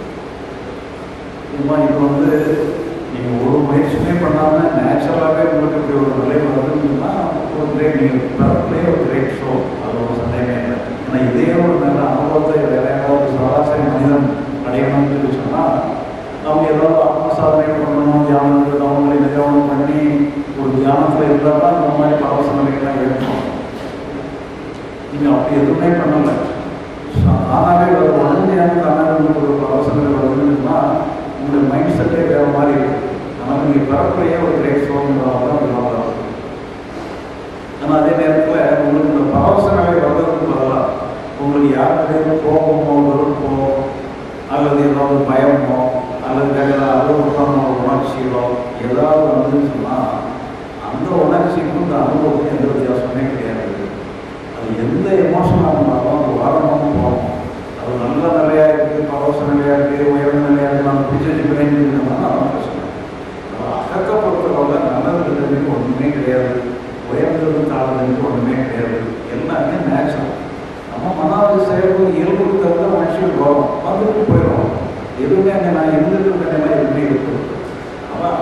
இதுமா இது வந்து நீங்கள் ஒரு முயற்சியுமே பண்ணாமல் நேச்சுரலாகவே உங்களுக்கு இப்படி ஒரு நிலை வருதுன்னா ஒரு கிரேட் நீங்கள் பிறப்பிலே ஒரு கிரேட் ஷோ அது ஒரு சந்தேகமே இல்லை ஏன்னா இதே ஒரு நல்ல அனுபவத்தை வேற யாராவது சராசரி மனிதன் அடையணும்னு சொல்லி சொன்னால் அவங்க ஏதாவது ஆத்ம சாதனை பண்ணணும் தியானம் அவங்களை நிகழ்வு பண்ணி ஒரு தியானத்தில் இருந்தால் தான் இந்த மாதிரி பரவச நிலைகள்லாம் இருக்கும் நீங்கள் அப்படி எதுவுமே பண்ணலை தானாகவே ஒரு உடனடியாக தானாக உங்களுக்கு ஒரு பரவச நிலை வருதுன்னா உங்களுடைய மைண்ட் செட்டே வேறு மாதிரி இருக்கு ஆனால் நீங்கள் பிறப்பிலேயே ஒரு கிரேட் ஷோங்கிறதாக தான் இதெல்லாம் வரும் ஆனால் அதே நேரத்தில் உங்களுக்கு இந்த பரவச நிலை வர்றதுக்கு பதிலாக உங்களுக்கு யாருக்கிட்டே கோபமோ வெறுப்போ அல்லது ஏதாவது பயமோ அல்லது வேற ஏதாவது அனுபவத்தான ஒரு உணர்ச்சிகளோ ஏதாவது வந்துன்னு சொன்னால் அந்த உணர்ச்சிக்கும் இந்த அனுபவத்துக்கும் எந்த வித்தியாசமே கிடையாது அது எந்த எமோஷனாக இருந்தாலும் அது வாழணும்னு போகணும் அது நல்ல நிலையாக இருக்குது பரவச நிலையாக இருக்குது உயர்ந்த நிலையாக இருக்குது நம்ம பிடிச்சி வச்சு பிணைஞ்சிருந்தோம்னா அதான் பிரச்சனை அது அகத்தை பொறுத்தவரை நல்லது கெட்டதுக்கு ஒன்றுமே கிடையாது உயர்ந்தது தாழ்ந்ததுக்கு ஒன்றுமே கிடையாது எல்லாமே நேச்சுரல் நம்ம மனாவது செயல்படும் இயல்புக்கு தகுந்த உணர்ச்சிகள் வரும் வந்துட்டு போயிடும் எதுவுமே அங்கே நான் இருந்துட்டு நிலைமை எதுவுமே இருக்குது ஆனால்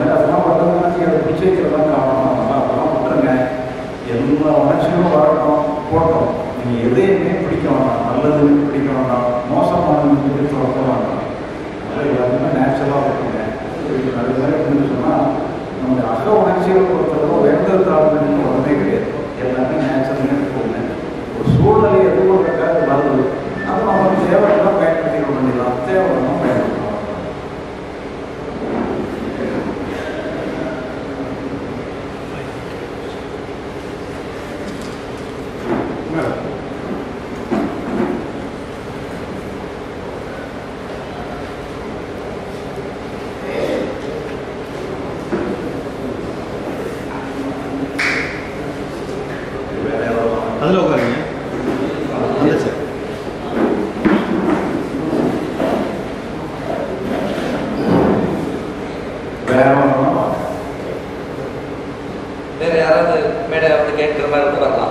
மாதிரி அதெல்லாம் பண்ணுறதுனா நீங்கள் அதை பிடிச்சி வைக்கிறதெல்லாம் காரணம் அதெல்லாம் அதெல்லாம் விட்டுருங்க எல்லா உணர்ச்சியும் வரட்டும் போட்டோம் நீங்கள் எதையுமே பிடிக்க வேண்டாம் நல்லது பிடிக்க வேண்டாம் மோசமானது சொல்லி துறக்க வேண்டாம் அதனால் எல்லாத்தையுமே நேச்சுரலாக இருக்குங்க அது மாதிரி அப்படின்னு சொன்னால் நம்முடைய அக உணர்ச்சிகள் பொறுத்தவரை வேண்டது தாழ்வு ஒன்றுமே கிடையாது எல்லாமே நேச்சுரலாக இருக்குங்க ஒரு சூழ்நிலை எதுவும் இருக்காது வருது அது நம்ம தேவையெல்லாம் பயன்படுத்திக்க வேண்டியதான் தேவையெல்லாம் பயன்படுத்தலாம் வேற யாராவது அதில் உட்காருங்க வந்துச்சு வேற ஒன்றும் வேற யாராவது மேடை வந்து கேட்குற மாதிரி இருந்து வரலாம்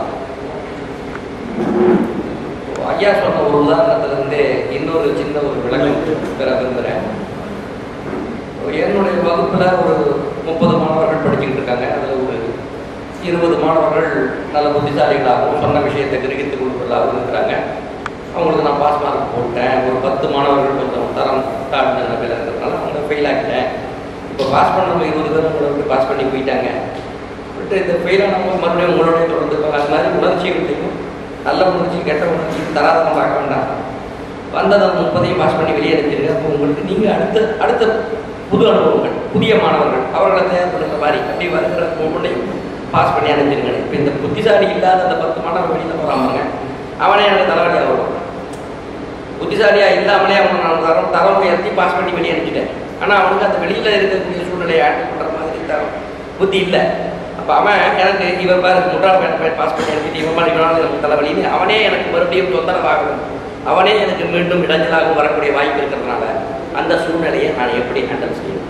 ஐயா சொன்ன ஒரு உதாரணத்துல இருந்தே இன்னொரு சின்ன ஒரு விளக்கம் பெற விரும்புகிறேன் என்னுடைய வகுப்புல ஒரு முப்பது மாணவர்கள் படிச்சுக்கிட்டு இருக்காங்க அதுல ஒரு இருபது மாணவர்கள் நல்ல புத்திசாலிகளாகவும் சொன்ன விஷயத்தை கிரகித்துக் கொள்வதாகவும் இருக்கிறாங்க அவங்களுக்கு நான் பாஸ் மார்க் போட்டேன் ஒரு பத்து மாணவர்கள் கொஞ்சம் தரம் தாழ்ந்த நிலைமையில் இருக்கிறதுனால அவங்க ஃபெயில் ஆகிட்டேன் இப்போ பாஸ் பண்ணவங்க இருபது பேர் உங்களை விட்டு பாஸ் பண்ணி போயிட்டாங்க விட்டு இந்த ஃபெயிலானவங்க மறுபடியும் உங்களோடய தொடர்ந்து அது மாதிரி உணர்ச்சிகளையும் நல்ல உணர்ச்சி கெட்ட உணர்ச்சி தராதரம் பார்க்க வேண்டாம் வந்ததை முப்பதையும் பாஸ் பண்ணி வெளியே அனுப்பிடுங்க அப்போ உங்களுக்கு நீங்கள் அடுத்த அடுத்த புது அனுபவங்கள் புதிய மாணவர்கள் அவர்களை தயார் பண்ணுற மாதிரி அப்படி வருகிற ஒவ்வொன்றையும் பாஸ் பண்ணி அனுப்பிடுங்க இப்போ இந்த புத்திசாலி இல்லாத அந்த பத்து மாணவர் வெளியில் போகிறாங்க அவனே எனக்கு தலைவலியாக வரும் புத்திசாலியாக இல்லாமலே அவனை நான் தரம் தரம் உயர்த்தி பாஸ் பண்ணி வெளியே அனுப்பிட்டேன் ஆனால் அவனுக்கு அந்த வெளியில் இருக்கக்கூடிய சூழ்நிலையை ஹேண்டில் பண்ணுற மாதிரி தரம் புத்தி இல்லை அப்போ அவன் எனக்கு இவன் பாரு முட்டாள் பையன் பையன் பாஸ் பண்ணி அனுப்பிட்டு இவன் மாதிரி இவனால எனக்கு தலைவலின்னு அவனே எனக்கு மறுபடியும் தொந்தரவாகும் அவனே எனக்கு மீண்டும் இடைஞ்சலாகவும் வரக்கூடிய வாய்ப்பு இருக்கிறதுனால அந்த சூழ்நிலையை நான் எப்படி ஹேண்டில் செய்யணும்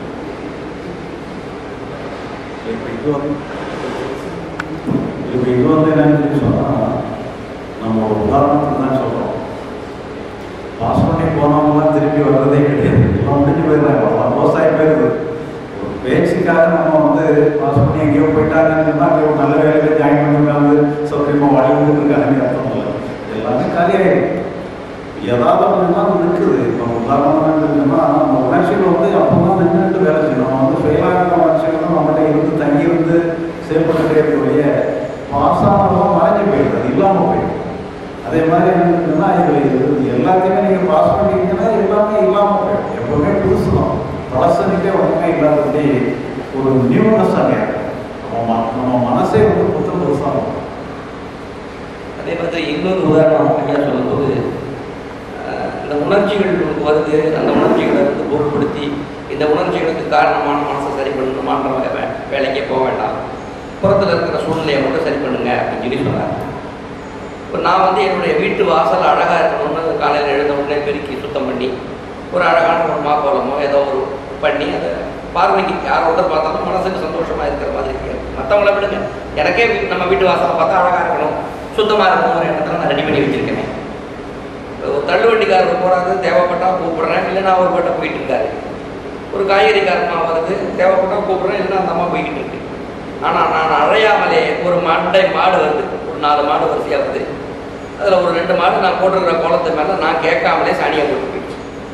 இப்போ இது வந்து இப்போ இது வந்து என்னன்னு சொன்னால் நம்ம ஒரு உதாரணத்துக்கு தான் சொல்கிறோம் பாஸ் பண்ணி போனவங்களாம் திருப்பி வர்றதே கிடையாது எல்லாம் முடிஞ்சு போயிடுறாங்க அவ்வளோ விவசாய போயிருது ஒரு பேச்சுக்காக நம்ம வந்து பாஸ் பண்ணி எங்கேயோ போயிட்டாங்கன்னு சொன்னால் அப்படியே ஒரு நல்ல வேலையில் ஜாயின் பண்ணிருக்காங்க சௌகரியமாக வாழ விட்டுருக்காங்க அர்த்தம் இல்லை எல்லாமே காலியாயிடும் ஏதாவது ஒன்று தான் இருக்குது இப்போ உதாரணமாக இருக்குன்னா நம்ம உணர்ச்சிகள் வந்து அப்போ தான் நின்றுட்டு வேலை செய்யணும் நம்ம வந்து ஃபெயிலாகிற உணர்ச்சிகள் தான் நம்மகிட்ட இருந்து தங்கி இருந்து செயல்பட்டுட்டே இருக்கக்கூடிய பாஸானதும் மறைஞ்சு போயிடுது அது இல்லாமல் போயிடும் அதே மாதிரி என்னன்னா இது இது எல்லாத்தையுமே நீங்கள் பாஸ் பண்ணிட்டீங்கன்னா எல்லாமே இல்லாமல் போயிடும் எப்பவுமே புதுசு தான் பழசனிட்டே ஒன்றுமே இல்லாதபடி ஒரு நியூனஸ் அங்கே நம்ம ம- நம்ம மனசே வந்து புத்தம் புதுசாக இருக்கும் அதே மாதிரி இன்னொரு உதாரணம் ஐயா சொல்லும்போது அஹ், இந்த உணர்ச்சிகள் உங்களுக்கு வருது அந்த உணர்ச்சிகளை வந்து பொருட்படுத்தி இந்த உணர்ச்சிகளுக்கு காரணமான மனசை சரி பண்ணணுமான்ற வகை வே வேலைக்கே போக வேண்டாம் புறத்தில் இருக்கிற சூழ்நிலையை மட்டும் சரி பண்ணுங்க அப்படின்னு சொல்லி சொன்னாங்க இப்போ நான் வந்து என்னுடைய வீட்டு வாசல் அழகாக இருக்கணும்னு காலையில் எழுந்த உடனே பெருக்கி சுத்தம் பண்ணி ஒரு அழகான ஒரு மாக்கோலமோ ஏதோ ஒரு பண்ணி அதை பார்வைக்கு யார் ஒருத்தர் பார்த்தாலும் மனசுக்கு சந்தோஷமாக இருக்கிற மாதிரி இருக்கு மற்றவங்கள விடுங்க எனக்கே வீ- நம்ம வீட்டு வாசலை பார்த்தா அழகாக இருக்கணும் சுத்தமாக இருக்கணும் ஒரு இடத்துல நான் ரெடி பண்ணி வச்சிருக்கேன் ஒரு தள்ளுவண்டிக்காரர் போகிறாரு தேவைப்பட்டா கூப்பிடுறேன் இல்லைன்னா அவர் பாட்ட போயிட்டு இருக்காரு ஒரு காய்கறிக்காரமா வருது தேவைப்பட்டா கூப்பிடுறேன் இல்லைன்னா அந்த அம்மா போய்கிட்டு இருக்கு ஆனால் நான் அழையாமலே ஒரு மண்டை மாடு வருது ஒரு நாலு மாடு வரிசையாக வருது அதில் ஒரு ரெண்டு மாடு நான் போட்டிருக்கிற குளத்து மேலே நான் கேட்காமலே சாணியை போட்டு போயிடுச்சு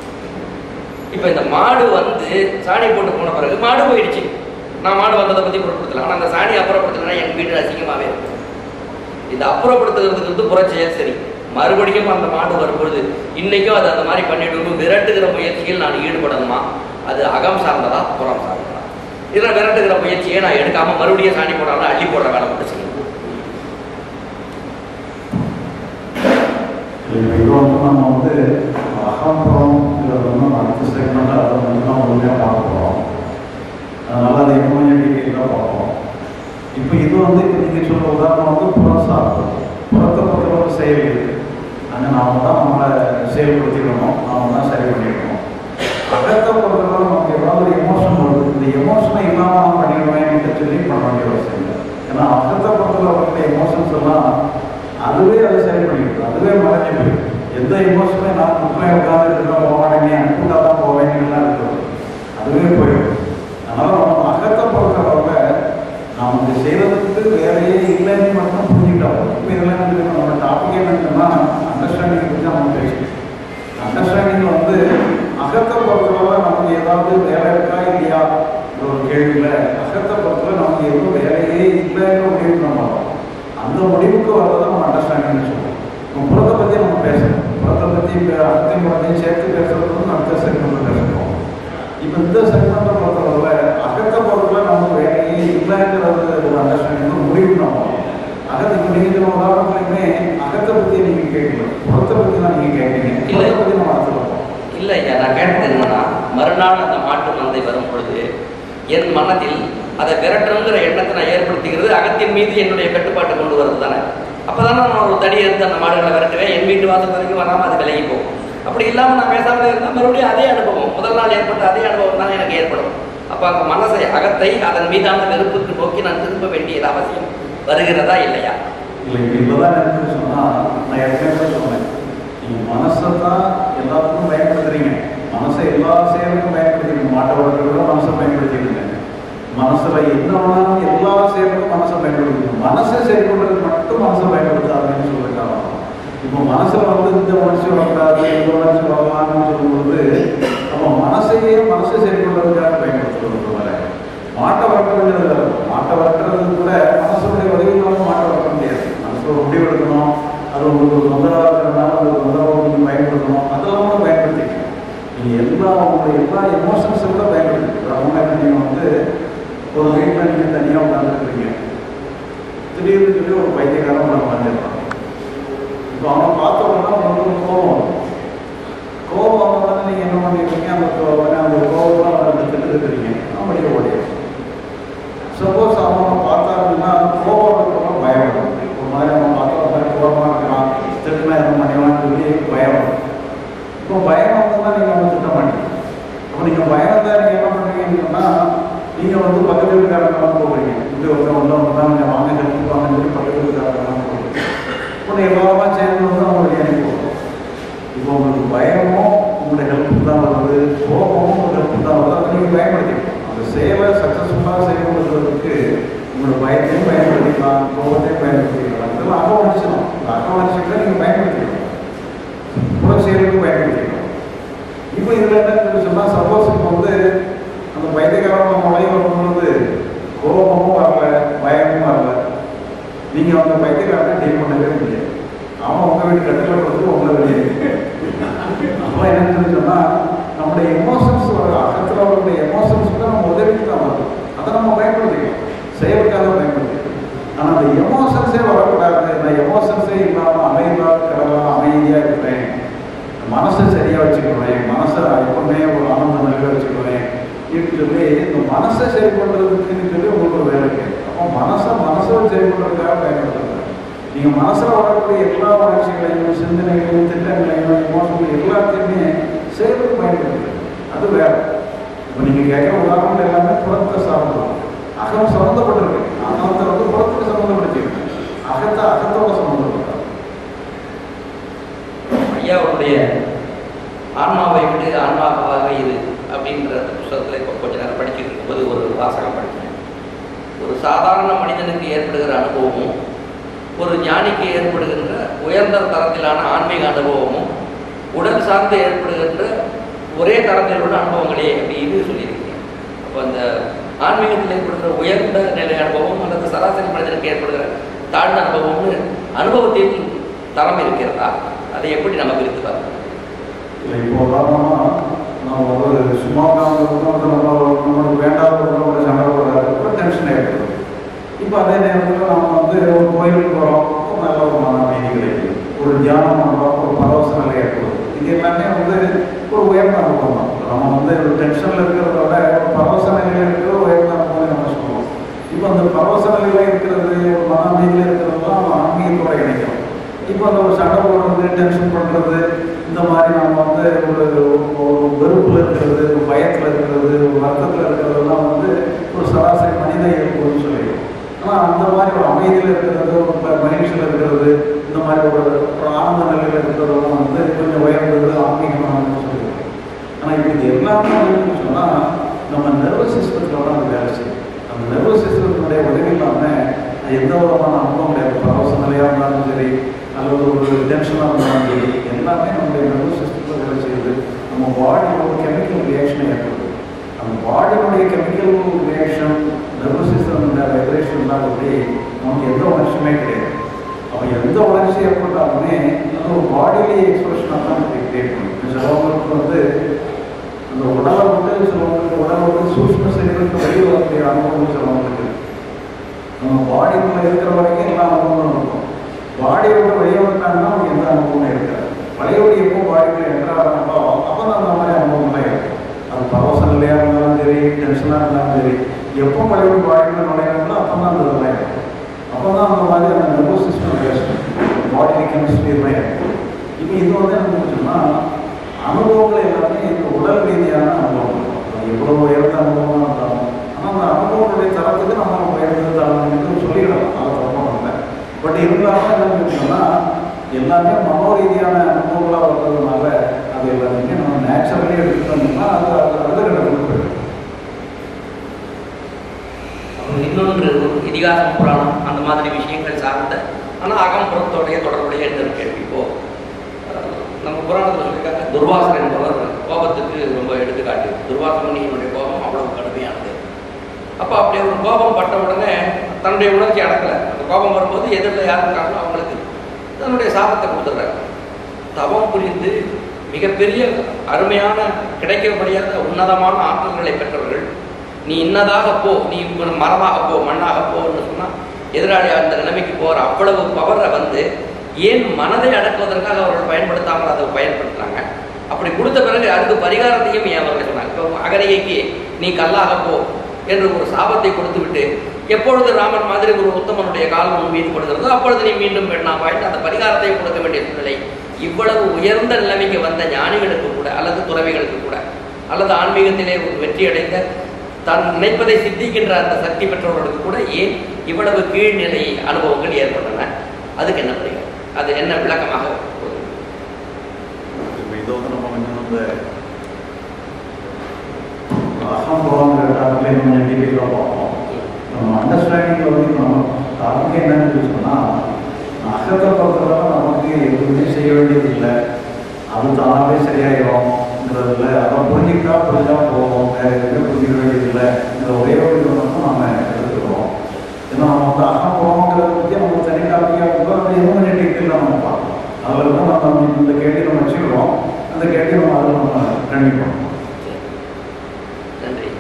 இப்போ இந்த மாடு வந்து சாணி போட்டு போன பிறகு மாடு போயிடுச்சு நான் மாடு வந்ததை பற்றி பொருட்படுத்தல ஆனால் அந்த சாணி அப்புறப்படுத்தலைன்னா எங்கள் வீடு அசிங்கமாகவே இருக்கும் இந்த அப்புறப்படுத்துறதுக்கு வந்து புறச்செயல் சரி மறுபடியும் அந்த மாடு வரும்பொழுது இன்னைக்கும் அது அந்த மாதிரி பண்ணிட்டு விரட்டுகிற முயற்சியில் நான் ஈடுபடணுமா அது அகம் சார்ந்ததா புறம் சார்ந்ததா இதில் விரட்டுகிற முயற்சியை நான் எடுக்காம மறுபடியும் சாணி போடாமல் அள்ளி போடுற வேலை மட்டும் செய்யணும் இப்போ இது வந்து நம்ம வந்து அகம்புறம்ங்கிறது வந்து நம்ம அடுத்த செக்மெண்ட் அதை வந்து தான் முழுமையாக பார்க்க போகிறோம் அதனால் அதை இன்னும் கொஞ்சம் டீட்டெயிலாக பார்ப்போம் இப்போ இது வந்து இப்போ நீங்கள் சொல்ற உதாரணம் வந்து புறம் சார்ந்தது புறத்தை பொறுத்த ஒரு செயல் இருக்குது அங்கே நாம தான் நம்மளை செயல்படுத்திக்கணும் நாம தான் சரி பண்ணிக்கணும் அகத்தை பொறுத்தவரை நமக்கு ஏதாவது ஒரு எமோஷன் வருது இந்த எமோஷனை இல்லாமல் நான் பண்ணிடுவேன் சொல்லி பண்ண வேண்டிய அவசியம் இல்லை ஏன்னா அகத்தை பொறுத்தவரை அவர்கிட்ட எமோஷன்ஸ் எல்லாம் அதுவே அதை சரி பண்ணிடுது அதுவே மறைஞ்சு போயிடுது எந்த எமோஷனுமே நான் குப்பையை உட்காந்து போக மாட்டேங்க கூட்டா தான் போவேங்கலாம் இருக்கிறது அதுவே போயிடும் அதனால நம்ம அகத்தை வேலையே இல்லைன்னு மட்டும் புரிஞ்சுக்கிட்டோம் இப்போ இதெல்லாம் வந்து நம்ம டாபிக் என்னன்னா அண்டர்ஸ்டாண்டிங் பற்றி நம்ம பேசணும் அண்டர்ஸ்டாண்டிங் வந்து அகத்தை பொறுத்தவரை நமக்கு ஏதாவது வேலை இருக்கா இல்லையா ஒரு கேள்வியில் அகத்தை பொறுத்தவரை நமக்கு எதுவும் வேலையே இல்லைன்னு முடிவுக்கு நம்ம வரோம். அந்த முடிவுக்கு வர்றதை நம்ம அண்டர்ஸ்டாண்டிங்னு சொல்லுவோம் இப்போ புறத்தை பற்றி நம்ம பேசணும் புறத்தை பற்றி இப்போ அகத்தையும் புறத்தையும் சேர்த்து பேசுறது வந்து அடுத்த செகண்ட் பேசணும் இப்போ இந்த செக்மெண்ட்டை பொறுத்தவரை அகத்தை பொறுத்தவரை நமக்கு வேலையே இல்லைங்கிறது ஒரு அண்டர்ஸ்டாண்டிங் முடிவு நம்ம அகத்தை இப்போ நீங்கள் சொன்ன உதாரணத்துலையுமே அகத்தை பற்றி நீங்கள் கேட்கல புறத்தை பற்றி தான் நீங்கள் கேட்குறீங்க இல்லை. புறத்தை பற்றி நம்ம அடுத்து பார்ப்போம் இல்லை ஐயா நான் கேட்டது என்னன்னா மறுநாள் அந்த மாட்டு மந்தை வரும் பொழுது என் மனதில் அதை விரட்டணுங்கிற எண்ணத்தை நான் ஏற்படுத்திக்கிறது அகத்தின் மீது என்னுடைய கட்டுப்பாட்டை கொண்டு வரது தானே அப்போ தானே நான் ஒரு தடி எடுத்து அந்த மாடுகளை விரட்டுவேன் என் வீட்டு வாசல் வரைக்கும் வராமல் அது விலகி போகும் அப்படி இல்லாமல் நான் பேசாமல் இருந்தால் மறுபடியும் அதே அனுபவம் முதல் நாள் ஏற்பட்ட அதே அனுபவம் தான் எனக்கு ஏற்படும் அப்போ அங்கே மனசை அகத்தை அதன் மீதான வெறுப்புக்கு நோக்கி நான் திரும்ப வேண்டியது அவசியம் வருகிறதா இல்லையா இல்லை இப்போ இப்போதான் எனக்கு சொன்னால் நான் ஏற்கனவே சொன்னேன் நீங்கள் மனசை தான் எல்லாத்துக்கும் பயன்படுத்துறீங்க மனசை எல்லா செயலுக்கும் பயன்படுத்துறீங்க மாட்ட வளர்க்கிறத மனசை பயன்படுத்திக்கிறீங்க மனசில் என்ன வேணாலும் எல்லா செயலுக்கும் மனசை பயன்படுத்துங்க மனசை சரி பண்ணுறதுக்கு மட்டும் மனசை பயன்படுத்தாதுன்னு சொல்லிருக்காங்க இப்போ மனசில் வந்து இந்த உணர்ச்சி வரக்கூடாது இந்த உணர்ச்சி வரலாம்னு சொல்லும்போது அப்போ மனசையே மனசை சரி பண்ணுறதுக்காக பயன்படுத்துறது வரை மாட்டை வளர்க்குறது வேற. மாட்டை வளர்க்குறது கூட மனசுடைய வடிவில்லாமல் மாட்டை வளர்க்க முடியாது மனசு ஒரு முடிவு எடுக்கணும் அது உங்களுக்கு ஒரு தொந்தரவாக இருக்கிறதுனால அது ஒரு தொந்தரவாக நீங்கள் பயன்படுத்தணும் அதெல்லாம் கூட பயன்படுத்திக்கணும் நீங்கள் எல்லா உங்களுடைய எல்லா எமோஷன்ஸை கூட பயன்படுத்திக்கணும் அவங்க நீங்கள் வந்து ஒரு வீட்டில் நீங்கள் தனியாக உட்காந்துருக்குறீங்க திடீர்னு சொல்லி ஒரு பைத்தியக்காரன் உங்களை வந்துடுறான் இப்போ அவனை பார்த்த உடனே உங்களுக்கு கோபம் வரும். கோபம் வந்த உடனே நீங்கள் என்ன பண்ணிடுறீங்க அந்த கோ- அந்த கோபம் அந்த திட்டு இருக்கிறீங்க அப்படியே ஓடிடும் சப்போஸ் அவனை பார்த்தாருன்னா கோபம் இருக்கிறவங்க பயம் வரும் ஒரு மாதிரி அவன் பார்த்தா ஒரு மாதிரி கோபமாக இருக்கிறான் திட்டுனா என்ன பண்ணிடலாம்னு சொல்லி பயம் வரும் இப்போ பயம் வந்ததுன்னா நீங்கள் வந்து திட்ட மாட்டீங்க அப்போ நீங்கள் பயம் வந்தால் நீங்கள் என்ன பண்ணுவீங்கன்னா நீங்கள் வந்து பக்கத்து வீட்டுக்காரங்களாம் போகிறீங்க இப்படி ஒருத்தன் ஒன்று ஒன்று நீங்கள் வாங்க ஹெல்ப் வாங்கன்னு சொல்லி பக்கத்து வீட்டுக்காரங்களாம் போகிறீங்க இப்போ நீங்கள் எல்லாருமா சேர்ந்து வந்து அவங்களுக்கு அனுப்பி விடுறோம் இப்போ உங்களுக்கு பயமும் உங்களுடைய ஹெல்ப் தான் வருது கோபமும் உங்களோட ஹெல்ப் தான் வருது அதை நீங்கள் பயன்படுத்திக்கணும் அந்த செயலை சக்ஸஸ்ஃபுல்லாக செய்யணுன்றதுக்கு உங்களோட பயத்தையும் பயன்படுத்திக்கலாம் கோபத்தையும் பயன்படுத்திக்கலாம் இதெல்லாம் அக உணர்ச்சிடும் இந்த அக உணர்ச்சிகளை நீங்கள் பயன்படுத்திக்கணும் புற செயலுக்கும் பயன்படுத்திக்கணும் இப்போ இதில் என்ன சொன்னால் சப்போஸ் இப்போ வந்து அந்த பைத்தியக்காரன் மழை வரும்பொழுது கோபமும் வரல பயமும் வரல நீங்கள் அந்த பைத்தியக்காரனை டீல் பண்ணவே முடியாது அவன் உங்கள் வீட்டு கட்டில் கொடுத்து உங்களை வெளியே அப்போ என்னன்னு சொன்னால் நம்முடைய எமோஷன்ஸ் வர அகத்தில் வரக்கூடிய எமோஷன்ஸ் கூட நம்ம உதவிக்கு தான் வருது அதை நம்ம பயன்படுத்திக்கலாம் செயலுக்காக பயன்படுத்திக்கலாம் ஆனால் அந்த எமோஷன்ஸே வரக்கூடாது அந்த எமோஷன்ஸே இல்லாமல் அமைதியாக கடலாம் அமைதியாக இருப்பேன் மனசை சரியாக வச்சுக்குவேன் மனசை எப்பவுமே ஒரு ஆனந்த நிலையில் வச்சுக்குவேன் இப்படி சொல்லி இந்த மனசை சரி பண்ணுறதுக்குன்னு சொல்லி உங்களுக்கு ஒரு வேலை இருக்கு அப்போ மனசை மனசை சரி பண்ணுறதுக்காக பயன்படுத்துறது நீங்கள் மனசில் வரக்கூடிய எல்லா உணர்ச்சிகளையும் சிந்தனைகளையும் திட்டங்களையும் எமோஷன்கள் எல்லாத்தையுமே செயலுக்கு பயன்படுத்துறது அது வேற இப்போ நீங்கள் கேட்குற உதாரணம் எல்லாமே புறத்தை சார்ந்தது அகம் சம்மந்தப்பட்டிருக்கு அகத்தை வந்து புறத்துக்கு சம்மந்தப்படுத்திருக்கு அகத்தை அகத்தோட சம்மந்தப்பட்டது ஐயாவுடைய ஆன்மாவை விட்டு ஆன்மாவாக இது அப்படின்ற அந்த புத்தகத்தில் இப்போ கொஞ்ச நேரம் படிச்சுட்டு இருக்கும்போது ஒரு வாசகம் படித்தேன் ஒரு சாதாரண மனிதனுக்கு ஏற்படுகிற அனுபவமும் ஒரு ஞானிக்கு ஏற்படுகின்ற உயர்ந்த தரத்திலான ஆன்மீக அனுபவமும் உடல் சார்ந்து ஏற்படுகின்ற ஒரே தரத்தில் உள்ள அனுபவங்களே அப்படி இது சொல்லியிருக்கீங்க அப்போ அந்த ஆன்மீகத்தில் ஏற்படுகிற உயர்ந்த நிலை அனுபவம் அல்லது சராசரி மனிதனுக்கு ஏற்படுகிற தாழ்ந்த அனுபவம்னு அனுபவத்தில் தரம் இருக்கிறதா அதை எப்படி நம்ம பிரித்து பார்க்கணும் இல்லை இப்போ உதாரணமாக நம்ம ஒரு சும்மா உட்காந்து நம்ம நம்மளுக்கு வேண்டாத ஒரு சண்டை போடுறாரு டென்ஷன் ஆகிடுது இப்போ அதே நேரத்தில் நம்ம வந்து ஒரு கோயிலுக்கு போகிறோம் ஒரு நல்ல ஒரு மன அமைதி கிடைக்குது ஒரு தியானம் பண்ணுறோம் ஒரு பரவச நிலை ஏற்படுது இது எல்லாமே வந்து ஒரு உயர்ந்த அனுபவம் தான் நம்ம வந்து ஒரு டென்ஷனில் இருக்கிறத விட ஒரு பரவச நிலையில் இருக்கிற உயர்ந்த அனுபவம் நம்ம சொல்லுவோம் இப்போ அந்த பரவச நிலையில் இருக்கிறது ஒரு மன அமைதியில் இருக்கிறதெல்லாம் நம்ம ஆன்மீகத்தோட இணைக்கிறோம் இப்போ அந்த ஒரு சண்டை போடுறது டென்ஷன் பண்ணுறது இந்த மாதிரி நம்ம வந்து ஒரு ஒரு வெறுப்பில் இருக்கிறது ஒரு பயத்தில் இருக்கிறது ஒரு வருத்தத்தில் இருக்கிறதெல்லாம் வந்து ஒரு சராசரி மனித இயல்புன்னு சொல்லிடுவோம் ஆனால் அந்த மாதிரி ஒரு அமைதியில் இருக்கிறது ஒரு ப- மகிழ்ச்சியில் இருக்கிறது இந்த மாதிரி ஒரு ஒரு ஆனந்த நிலையில் இருக்கிறதெல்லாம் வந்து கொஞ்சம் உயர்ந்தது ஆன்மீகமானதுன்னு சொல்லிடுவோம் ஆனால் இப்போ இது எல்லாமே என்னன்னு சொன்னால் நம்ம நர்வஸ் சிஸ்டத்தில் தான் அது வேலை செய்யும் அந்த நர்வஸ் சிஸ்டத்தினுடைய உதவி இல்லாமல் எந்த விதமான அனுபவம் கிடையாது பரவச நிலையாக இருந்தாலும் சரி அல்லது ஒரு டென்ஷனாக இருந்தாலும் சரி எல்லாமே நம்முடைய நர்வஸ் சிஸ்டத்தில் வேலை செய்யுது நம்ம பாடியோட கெமிக்கல் ரியாக்ஷனை ஏற்படுது அந்த பாடியோடைய chemical reaction nervous system vibration இல்லாதபடி நமக்கு எந்த உணர்ச்சியுமே கிடையாது அப்போ எந்த உணர்ச்சி ஏற்பட்டாலுமே அது ஒரு பாடியிலேயே எக்ஸ்பிரஷனாக தான் கிரியேட் பண்ணும் சிலவங்களுக்கு வந்து அந்த உடலை வந்து சிலவங்களுக்கு உடல் வந்து சூஷ்ம சரீரத்துக்கு வெளியே வரக்கூடிய அனுபவம் சிலவங்களுக்கு இருக்கு. நம்ம பாடிக்குள்ள இருக்கிற வரைக்கும் எல்லா அனுபவங்களும் இருக்கும் பாடியை விட்டு வெளியே வந்துட்டாங்கன்னா நமக்கு எந்த அனுபவமும் இருக்காது பழையபடி எப்போ பாடிக்குள்ள என்ட்ராகிறப்போ அப்போ தான் அந்த மாதிரி அனுபவம்லாம் இருக்கும் அது பரவச நிலையாக இருந்தாலும் சரி டென்ஷனாக இருந்தாலும் சரி எப்போ பழையபடி பாடிக்குள்ள நுழையாங்களோ அப்போ தான் அந்த இதெல்லாம் இருக்கும் அப்போ தான் அந்த மாதிரி அந்த nervous system waste body chemistry எல்லாம் இருக்கும் இப்போ இது வந்து என்ன முடிச்சுன்னா அனுபவங்கள் எல்லாமே இந்த உடல் ரீதியான அனுபவம் அது எவ்வளோ உயர்ந்த அனுபவமாக இருந்தாலும் ஆனால் அந்த அனுபவங்களுடைய தரத்துக்கு நம்ம உயர்ந்த தரம்னு சொல்லிடலாம் அதை தப்பம் இல்லை பட் இருந்தாலும் என்ன இருக்குன்னா எல்லாமே மனோ ரீதியான அனுபவங்களாக வர்றதுனால அது எல்லாத்தையுமே நம்ம நேச்சுரலி எடுத்துட்டோம்னா அது அது அடுத்த கட்டத்துக்கு போயிடும் அப்புறம் இன்னொன்று ஒரு இதிகாசம் புராணம் அந்த மாதிரி விஷயங்கள் சார்ந்த ஆனால் அகம்புறத்தோடைய தொடர்புடைய இன்னொரு கேள்வி இப்போ அஹ், நம்ம புராணத்தில் சொல்லியிருக்காங்க துர்வாசன் என்பவர் கோபத்துக்கு ரொம்ப எடுத்துக்காட்டு துர்வாச முனியினுடைய கோபம் அவ்வளவு கடுமையானது அப்போ அப்படி ஒரு கோபம் பட்ட உடனே தன்னுடைய உணர்ச்சி அடக்கலை அந்த கோபம் வரும்போது எதிரில் யார் இருக்காங்களோ அவங்களுக்கு தன்னுடைய சாபத்தை கொடுத்துட்றாங்க தவம் புரிந்து மிகப்பெரிய அருமையான கிடைக்க முடியாத உன்னதமான ஆற்றல்களை பெற்றவர்கள் நீ இன்னதாக போ நீ ஒரு மரமாக போ மண்ணாக போன்னு சொன்னால் எதிராளி அந்த நிலைமைக்கு போகிற அவ்வளவு பவரை வந்து ஏன் மனதை அடக்குவதற்காக அவர்கள் பயன்படுத்தாமல் அதை பயன்படுத்துகிறாங்க அப்படி கொடுத்த பிறகு அதுக்கு பரிகாரத்தையும் ஏன் அவர்கள் சொன்னாங்க இப்போ அகரிகைக்கு நீ கல்லாக போ என்று ஒரு சாபத்தை கொடுத்து விட்டு எப்பொழுது ராமன் மாதிரி ஒரு உத்தமனுடைய காலம் உன் மீது படுகிறதோ அப்பொழுது நீ மீண்டும் பெண்ணாவாய் அந்த பரிகாரத்தை கொடுக்க வேண்டிய சூழ்நிலை இவ்வளவு உயர்ந்த நிலைமைக்கு வந்த ஞானிகளுக்கு கூட அல்லது துறவிகளுக்கு கூட அல்லது ஆன்மீகத்திலே ஒரு வெற்றி அடைந்த தான் நினைப்பதை சித்திக்கின்ற அந்த சக்தி பெற்றவர்களுக்கு கூட ஏன் இவ்வளவு கீழ்நிலை அனுபவங்கள் ஏற்பட்டன அதுக்கு என்ன பரிகாரம் அது என்ன விளக்கமாக கொடுங்க. இப்போ இதை வந்து நம்ம கொஞ்சம் வந்து அகம் போகிற டாப்பில் கொஞ்சம் டீட்டெயிலாக பார்ப்போம் நம்ம அண்டர்ஸ்டாண்டிங்கில் வந்து நம்ம டாபிக் என்னன்னு சொன்னால் அகத்தை பொறுத்தவரை நமக்கு எதுவுமே செய்ய வேண்டியது இல்லை அது தானாகவே சரியாயிடும்ங்கிறதுல அதை புரிஞ்சுக்கிட்டா புரிஞ்சா போகும் வேறு எதுவுமே புரிஞ்சிக்க வேண்டியது இல்லை இந்த ஒரே ஒரு இதை மட்டும் நம்ம எடுத்துக்கிறோம் ஏன்னா நம்ம வந்து அகம் போகிறோங்கிறத பற்றி நம்ம தனி டாப்பிக்காக இருக்கும்போது அது இன்னும் கொஞ்சம் டீட்டெயிலாக நம்ம பார்க்கலாம் அதில் தான் நம்ம இந்த கேள்வி நம்ம வச்சுக்கிறோம் அந்த கேள்வி நம்ம அதில் நம்ம கண்டிப்போம் நன்றி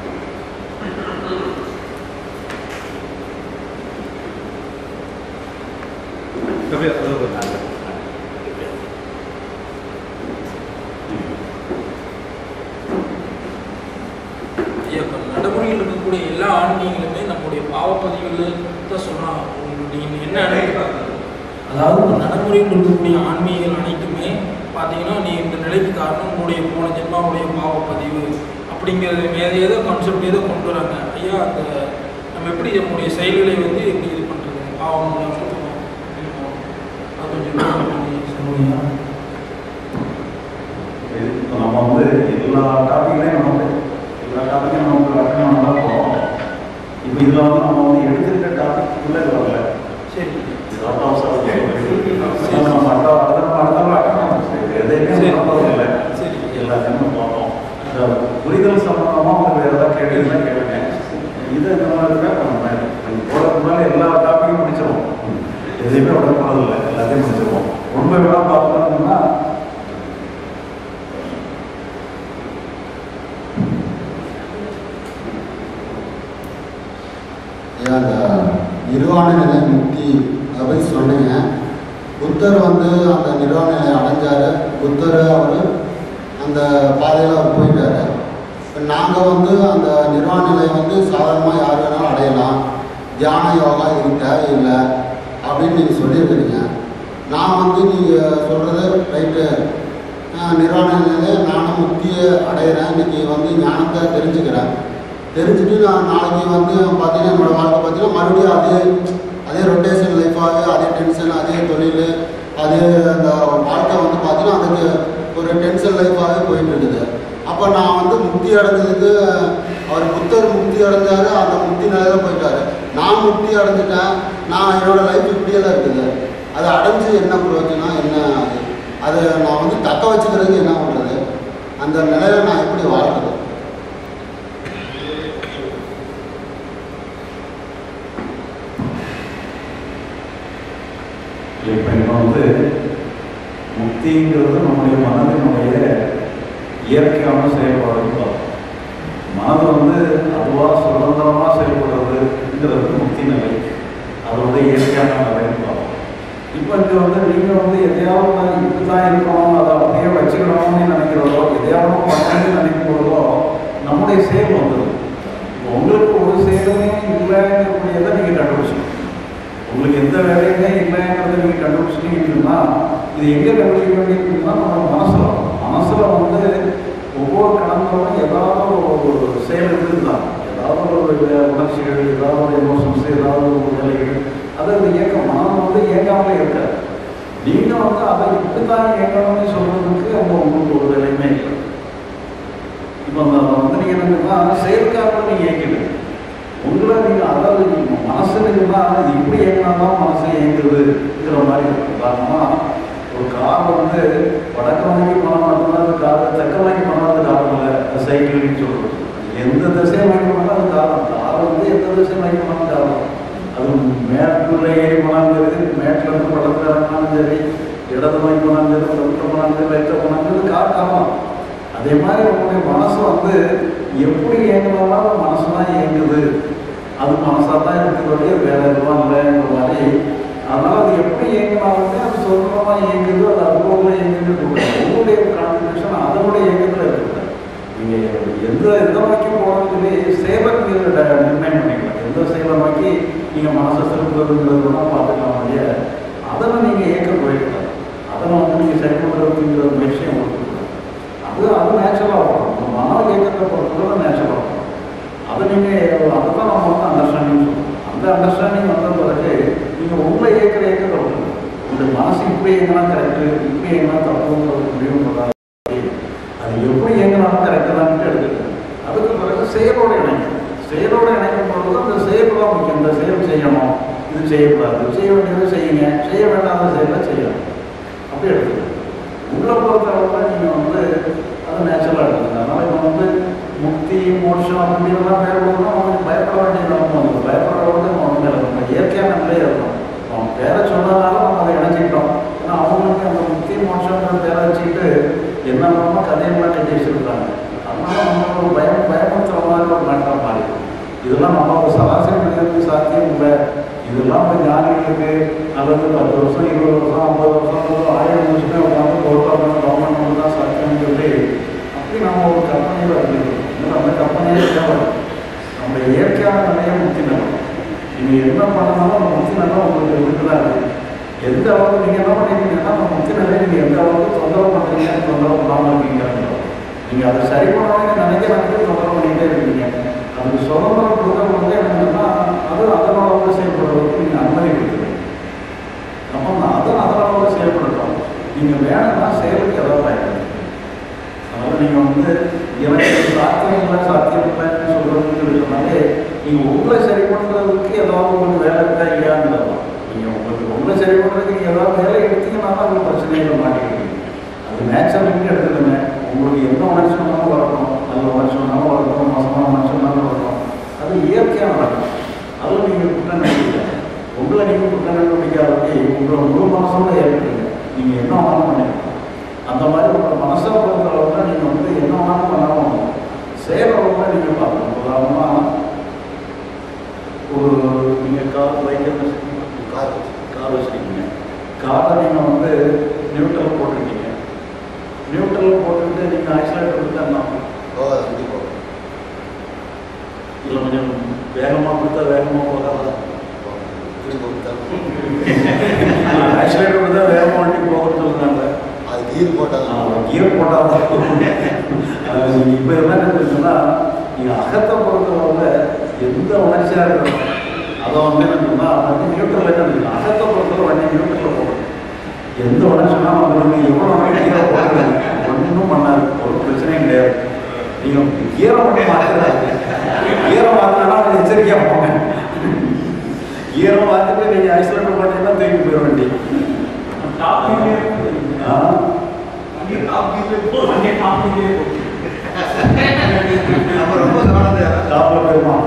கபி அது ஒரு நல்ல ஐயா, இப்ப நடைமுறையில் இருக்கக்கூடிய எல்லா ஆன்மீகங்களுமே நம்முடைய பாவப்பதிவுகள் தான் சொல்றாங்க உங்களுக்கு நீங்க என்ன நினைக்கிறீங்க? அதாவது இப்ப நடைமுறையில் இருக்கக்கூடிய ஆன்மீகங்கள் அனைத்துமே பார்த்தீங்கன்னா நீ இந்த நிலைக்கு காரணம் உங்களுடைய போன ஜென்மாவுடைய பாவப்பதிவு அப்படிங்கிறது வேற ஏதோ கான்செப்ட் ஏதோ கொண்டு வராங்க ஐயா அந்த நம்ம எப்படி நம்முடைய செயல்களை வந்து எப்படி இது பண்றது பாவம் மூலம் சுத்தம் இருக்கும். அது கொஞ்சம் சொல்லுங்க இப்போ நம்ம வந்து எல்லா டாப்பிக்லையும் நமக்கு எல்லா டாப்பிக்கும் நமக்கு அட்டெண்ட் பண்ண தான் போகிறோம் இப்போ இதில் வந்து நம்ம வந்து எடுத்துக்கிட்ட டாபிக் இது வரல சரி இது அவுட் ஆஃப் சப்ஜெக்ட் நம்ம அடுத்த அடுத்த நம்ம அடுத்த முறை attend பண்ணணும். சரி, எதையுமே சரி. பார்த்தது இல்லை சரி எல்லாத்தையுமே பார்த்தோம் இந்த புரிதல் சம்பந்தமாக உங்களுக்கு வேறு ஏதாவது கேட்டீங்கன்னா கேளுங்க இது இந்த மாதிரி இருக்கா நம்ம போகிறதுக்கு முன்னாடி எல்லா டாப்பிக்கும் முடிச்சிருவோம் எதையுமே விட போகிறதில்ல எல்லாத்தையும் முடிச்சிருவோம் உண்மை விட பார்த்தோம்னா ஐயா, அந்த நிர்வாண நிலை முக்தி அதை பற்றி சொன்னீங்க புத்தர் வந்து அந்த நிர்வாண நிலையை அடைஞ்சாரு புத்தர் அவர் அந்த பாதையில் அவர் போயிட்டாரு இப்போ நாங்கள் வந்து அந்த நிர்வாண நிலையை வந்து சாதாரணமாக யார் வேணாலும் அடையலாம் தியான யோகா இது தேவையில்லை அப்படின்னு நீங்கள் சொல்லியிருக்கிறீங்க நான் வந்து நீங்கள் சொல்கிறது ரைட்டு நிர்வாண நிலையில நானும் முக்தியை அடையிறேன் இன்னைக்கு வந்து ஞானத்தை தெரிஞ்சுக்கிறேன் தெரிஞ்சுட்டு நான் நாளைக்கு வந்து பார்த்தீங்கன்னா என்னோட வாழ்க்கை பார்த்தீங்கன்னா மறுபடியும் அதே அதே ரொட்டேஷன் லைஃபாகவே அதே டென்ஷன் அதே தொழில் அதே அந்த வாழ்க்கை வந்து பார்த்தீங்கன்னா அதுக்கு ஒரு டென்ஷன் லைஃபாகவே போயிட்டு இருக்குது அப்போ நான் வந்து முக்தி அடைஞ்சதுக்கு அவர் புத்தர் முக்தி அடைஞ்சாரு அந்த முக்தி நிலையில போயிட்டாரு நான் நான் முக்தி அடைஞ்சிட்டேன் நான் என்னோட லைஃப் இப்படியெல்லாம் இருக்குது அதை அடைஞ்சு என்ன பிரயோஜனம் என்ன அது அதை நான் வந்து தக்க வச்சுக்கிறதுக்கு என்ன பண்ணுறது அந்த நிலையில நான் எப்படி வாழ்றது இப்போ இப்போ வந்து முக்திங்கிறது நம்முடைய மனதினுடைய இயற்கையான செயல்பாடுன்னு பார்ப்போம் மனது வந்து அதுவாக சுதந்திரமாக செயல்படுறதுங்கிறது முக்தி நிலை அதோட இயற்கையான நிலைன்னு பார்ப்போம் இப்போ இங்கே வந்து நீங்கள் வந்து எதையாவது நான் இப்படி தான் இருக்கணும் அதை அப்படியே வச்சுக்கணும்னு நினைக்கிறதோ எதையாவது பண்ணணும்னு நினைக்கும் போதோ நம்முடைய செயல் வந்துடும் இப்போ உங்களுக்கு ஒரு செயலுமே இல்லைங்கிறக்கூடியதை நீங்கள் கண்டுபிடிச்சிக்கணும் உங்களுக்கு எந்த வேலையுமே இல்லைங்கிறத நீங்கள் கண்டுபிடிச்சிட்டீங்கன்னா இது எங்கே கண்டுபிடிக்க வேண்டியிருக்குன்னா நம்ம மனசில் மனசில் வந்து ஒவ்வொரு கணந்தோறும் ஏதாவது ஒரு செயல் இருக்குதுதான் ஏதாவது ஒரு வே- உணர்ச்சிகள் ஏதாவது ஒரு எமோஷன்ஸ் ஏதாவது ஒரு வேலைகள் அது அந்த இயக்கம் மனம் வந்து இயங்காமலே இருக்காது நீங்கள் வந்து அதை இப்படி தான் இயங்கணும்னு சொல்கிறதுக்கு அங்கே உங்களுக்கு ஒரு வேலையுமே இல்லை இப்போ அந்த வந்து நீங்கள் என்னன்னா செயற்காக நீங்கள் இயக்கிடுங்க உங்களை நீங்கள் அதாவது நீங்க மனசு இருக்குன்னா இது இப்படி இயங்கினா தான் மனசு இயங்குதுங்கிற மாதிரி இருக்கும் உதாரணமாக ஒரு கார் வந்து வடக்கு வாங்கி போனால் மட்டும்தான் அது கார் தெற்க வாங்கி போனால் அது கார் இல்லை அது சைக்கிள்னு சொல்கிறது எந்த திசையை வாங்கி போனாலும் அது காரணம் கார் வந்து எந்த திசையை வாங்கி போனாலும் காரணம் அது மேட்டுல ஏறி போனாலும் சரி மேட்டில் இருந்து படத்தில் இறங்கினாலும் சரி இடது வாங்கி போனாலும் சரி லெஃப்ட்டில் போனாலும் சரி ரைட்டில் போனாலும் சரி அது கார் காரணம் அதே மாதிரி உங்களுடைய மனசு வந்து எப்படி இயங்கினாலும் மனசு தான் இயங்குது அது மனசாக தான் இருக்கிறதே வேற எதுவும் இல்லைங்கிற மாதிரி அதனால் அது எப்படி இயங்கினாலுமே அது சுதந்திரமாக இயங்குது அது அனுபவமாக இயங்குது உங்களுடைய கான்ட்ரிபியூஷன் அதனுடைய இயக்கத்தில் இருக்குது நீங்கள் எந்த எதை நோக்கி போகணும்னு சொல்லி செயலை நீங்கள் ட- நிர்ணயம் பண்ணிக்கலாம் எந்த செயலை நோக்கி நீங்கள் மனசை செலுத்துறதுங்கிறதுலாம் பார்த்துக்கலாம் இல்லையா அதில் நீங்கள் இயக்கம் போயிடலாம் அதில் வந்து நீங்கள் சரி பண்ணுறதுங்கிற முயற்சியை உங்களுக்கு கொடுக்கலாம். அது அது நேச்சுரலாக வரும் உங்க மன இயக்கத்தை பொறுத்தவரை நேச்சுரலாக வரும் அதை நீங்கள் அதுதான் நம்ம வந்து அண்டர்ஸ்டாண்டிங் சொல்லுவோம் அந்த அண்டர்ஸ்டாண்டிங் வந்த பிறகு நீங்கள் உங்களை இயக்கிற இயக்கத்தை விட்டுருங்க உங்களுடைய மனசு இப்படி எங்கன்னா கரெக்டு இப்படி எங்கன்னா தப்புங்கிறது முடிவு பண்ணாது அது எப்படி இயங்கினாலும் கரெக்டு தான் எடுத்துக்கணும் அதுக்கு பிறகு செயலோட இணைக்கும் செயலோட இணைக்கும் பொழுது அந்த செயல் தான் முக்கியம் இந்த செயல் செய்யணும் இது செய்யக்கூடாது செய்ய வேண்டியது செய்யுங்க செய்ய வேண்டாத செயலை செய்யணும் அப்படி எடுத்துக்கணும் உள்ள பொறுத்தளவுல நீங்கள் வந்து அது நேச்சுரலாக எடுத்துக்கணும் அதனால் இப்போ வந்து முக்தி மோட்சம் அப்படின்லாம் பேர் கொடுத்தா அவனுக்கு பயப்பட வேண்டிய நிலைமை வந்து பயப்படுறவங்க நம்ம ஒன்றும் இல்லை நம்ம இயற்கையான நிலையே இருக்கும் அவன் பேரை சொன்னதால நம்ம அதை இணைச்சிக்கிட்டோம் ஏன்னா அவங்களுக்கு அந்த முக்தி மோட்சங்கிற பேரை வச்சுக்கிட்டு என்னென்னமோ கதையெல்லாம் கட்டி வச்சுருக்காங்க அதனால நம்ம ஒரு பயம் பயமுறுத்துற மாதிரி ஒரு மேட்டராக மாறி இதெல்லாம் நம்ம ஒரு சராசரி மனிதனுக்கு சாத்தியம் இல்லை இதெல்லாம் இப்போ ஞானிகளுக்கு அல்லது பத்து வருஷம் இருபது வருஷம் ஐம்பது வருஷம் அல்லது ஆயிரம் வருஷமே உட்காந்து பொறுப்பாக கவர்மெண்ட் தான் சாத்தியம்னு சொல்லி அப்படி நம்ம ஒரு கற்பனையில் இருக்கிறோம் இன்னும் அந்த கற்பனையே தேவை நம்ம இயற்கையான நிலையை முக்தி நிலம் நீங்கள் என்ன பண்ணாலும் அந்த முக்தி நிலம் உங்களுக்கு இருக்குதான் இருக்கு எந்த அளவுக்கு நீங்கள் என்ன பண்ணிட்டீங்கன்னா அந்த முக்தி நிலையை நீங்கள் எந்த அளவுக்கு தொந்தரவு பண்ணுறீங்க தொந்தரவு பண்ணாமல் இருக்கீங்க நீங்கள் அதை சரி பண்ணணும்னு நினைக்கிறாங்க தொந்தரவு பண்ணிகிட்டே இருக்கீங்க அதுக்கு சுதந்திரம் கொடுக்கறது வந்து என்னன்னா அது அதனோட செயல்படுறதுக்கு நீங்கள் அனுமதி கொடுக்குறீங்க அப்போ நான் அதை அதனோட செயல்படுறோம் நீங்கள் வேணும்னா செயலுக்கு ஏதாவது பயன்படுத்துங்க அதனால் நீங்கள் வந்து எனக்கு சாத்தியம் இல்லை சாத்தியம் இல்லைன்னு சொல்கிறதுன்னு சொன்னாலே நீங்கள் உங்களை சரி பண்ணுறதுக்கு ஏதாவது உங்களுக்கு வேலை இருக்கா இல்லையாங்கிறதான் நீங்கள் உங்களுக்கு உங்களை சரி பண்ணுறதுக்கு நீங்கள் ஏதாவது வேலை எடுத்தீங்கன்னா தான் உங்களுக்கு பிரச்சனைகள் மாட்டிக்கிறீங்க அது நேச்சுரலுக்கு எடுத்துக்கங்க உங்களுக்கு என்ன உணர்ச்சி வேணாலும் வரணும் நல்ல உணர்ச்சி வேணாலும் வரணும் மோசமான உணர்ச்சி வேணாலும் வரணும் அது இயற்கையாக நடக்கும் அதில் நீங்கள் குற்றம் நினைக்கல உங்களை நீங்கள் குற்றம் கண்டுபிடிக்காதபடி உங்களை முழு மனசோட ஏற்றுக்கீங்க நீங்கள் என்ன வேணாலும் பண்ணிக்கலாம் அந்த மாதிரி உங்கள் மனசை பொறுத்தளவுக்கு நீங்கள் வந்து என்ன வேணாலும் பண்ணாலும் செயலளவுக்கு நீங்கள் பார்க்கணும் உதாரணமாக ஒரு நீங்கள் கார் பைக் கார் கார் வச்சுருக்கீங்க காரை நீங்கள் வந்து நியூட்ரல் போட்டிருக்கீங்க நியூட்ரல் போட்டுட்டு நீங்கள் ஆக்சிலேட்டர் கொடுத்தா என்ன ஆகும்? போகாது வண்டி போகாது இல்லை கொஞ்சம் வேகமாக கொடுத்தா வேகமாக போகாதா வண்டி போகுது ஆக்சிலேட்டர் கொடுத்தா வேகமாக வண்டி போகணும்னு சொல்லுறாங்க அது கீர் போட்டால் கியர் போட்டால் தான் இப்போ என்ன இருக்குன்னா நீங்கள் அகத்தை பொறுத்தவரை எந்த உணர்ச்சியாக இருக்கணும் அதை வந்து என்னன்னா வண்டி நியூட்ரல் என்ன அகத்தை பொறுத்தவரை வண்டி நியூட்ரலில் போகணும் எந்த உணர்ச்சினாலும் உங்களுக்கு எவ்வளோ நாள் கீரை போடுறது ஒன்றும் பண்ணாது ஒரு பிரச்சனையும் கிடையாது நீங்கள் கீரை மட்டும் மாற்றுறாரு கீரை மாற்றினா அது எச்சரிக்கையாக போங்க ஈரம் பார்த்துட்டு நீங்கள் ஆக்சிடென்ட் பண்ணீங்கன்னா தூக்கி போயிட வேண்டி ஆ நம்ம ரொம்ப கவனம் தேவை டாப்ல போயிருமா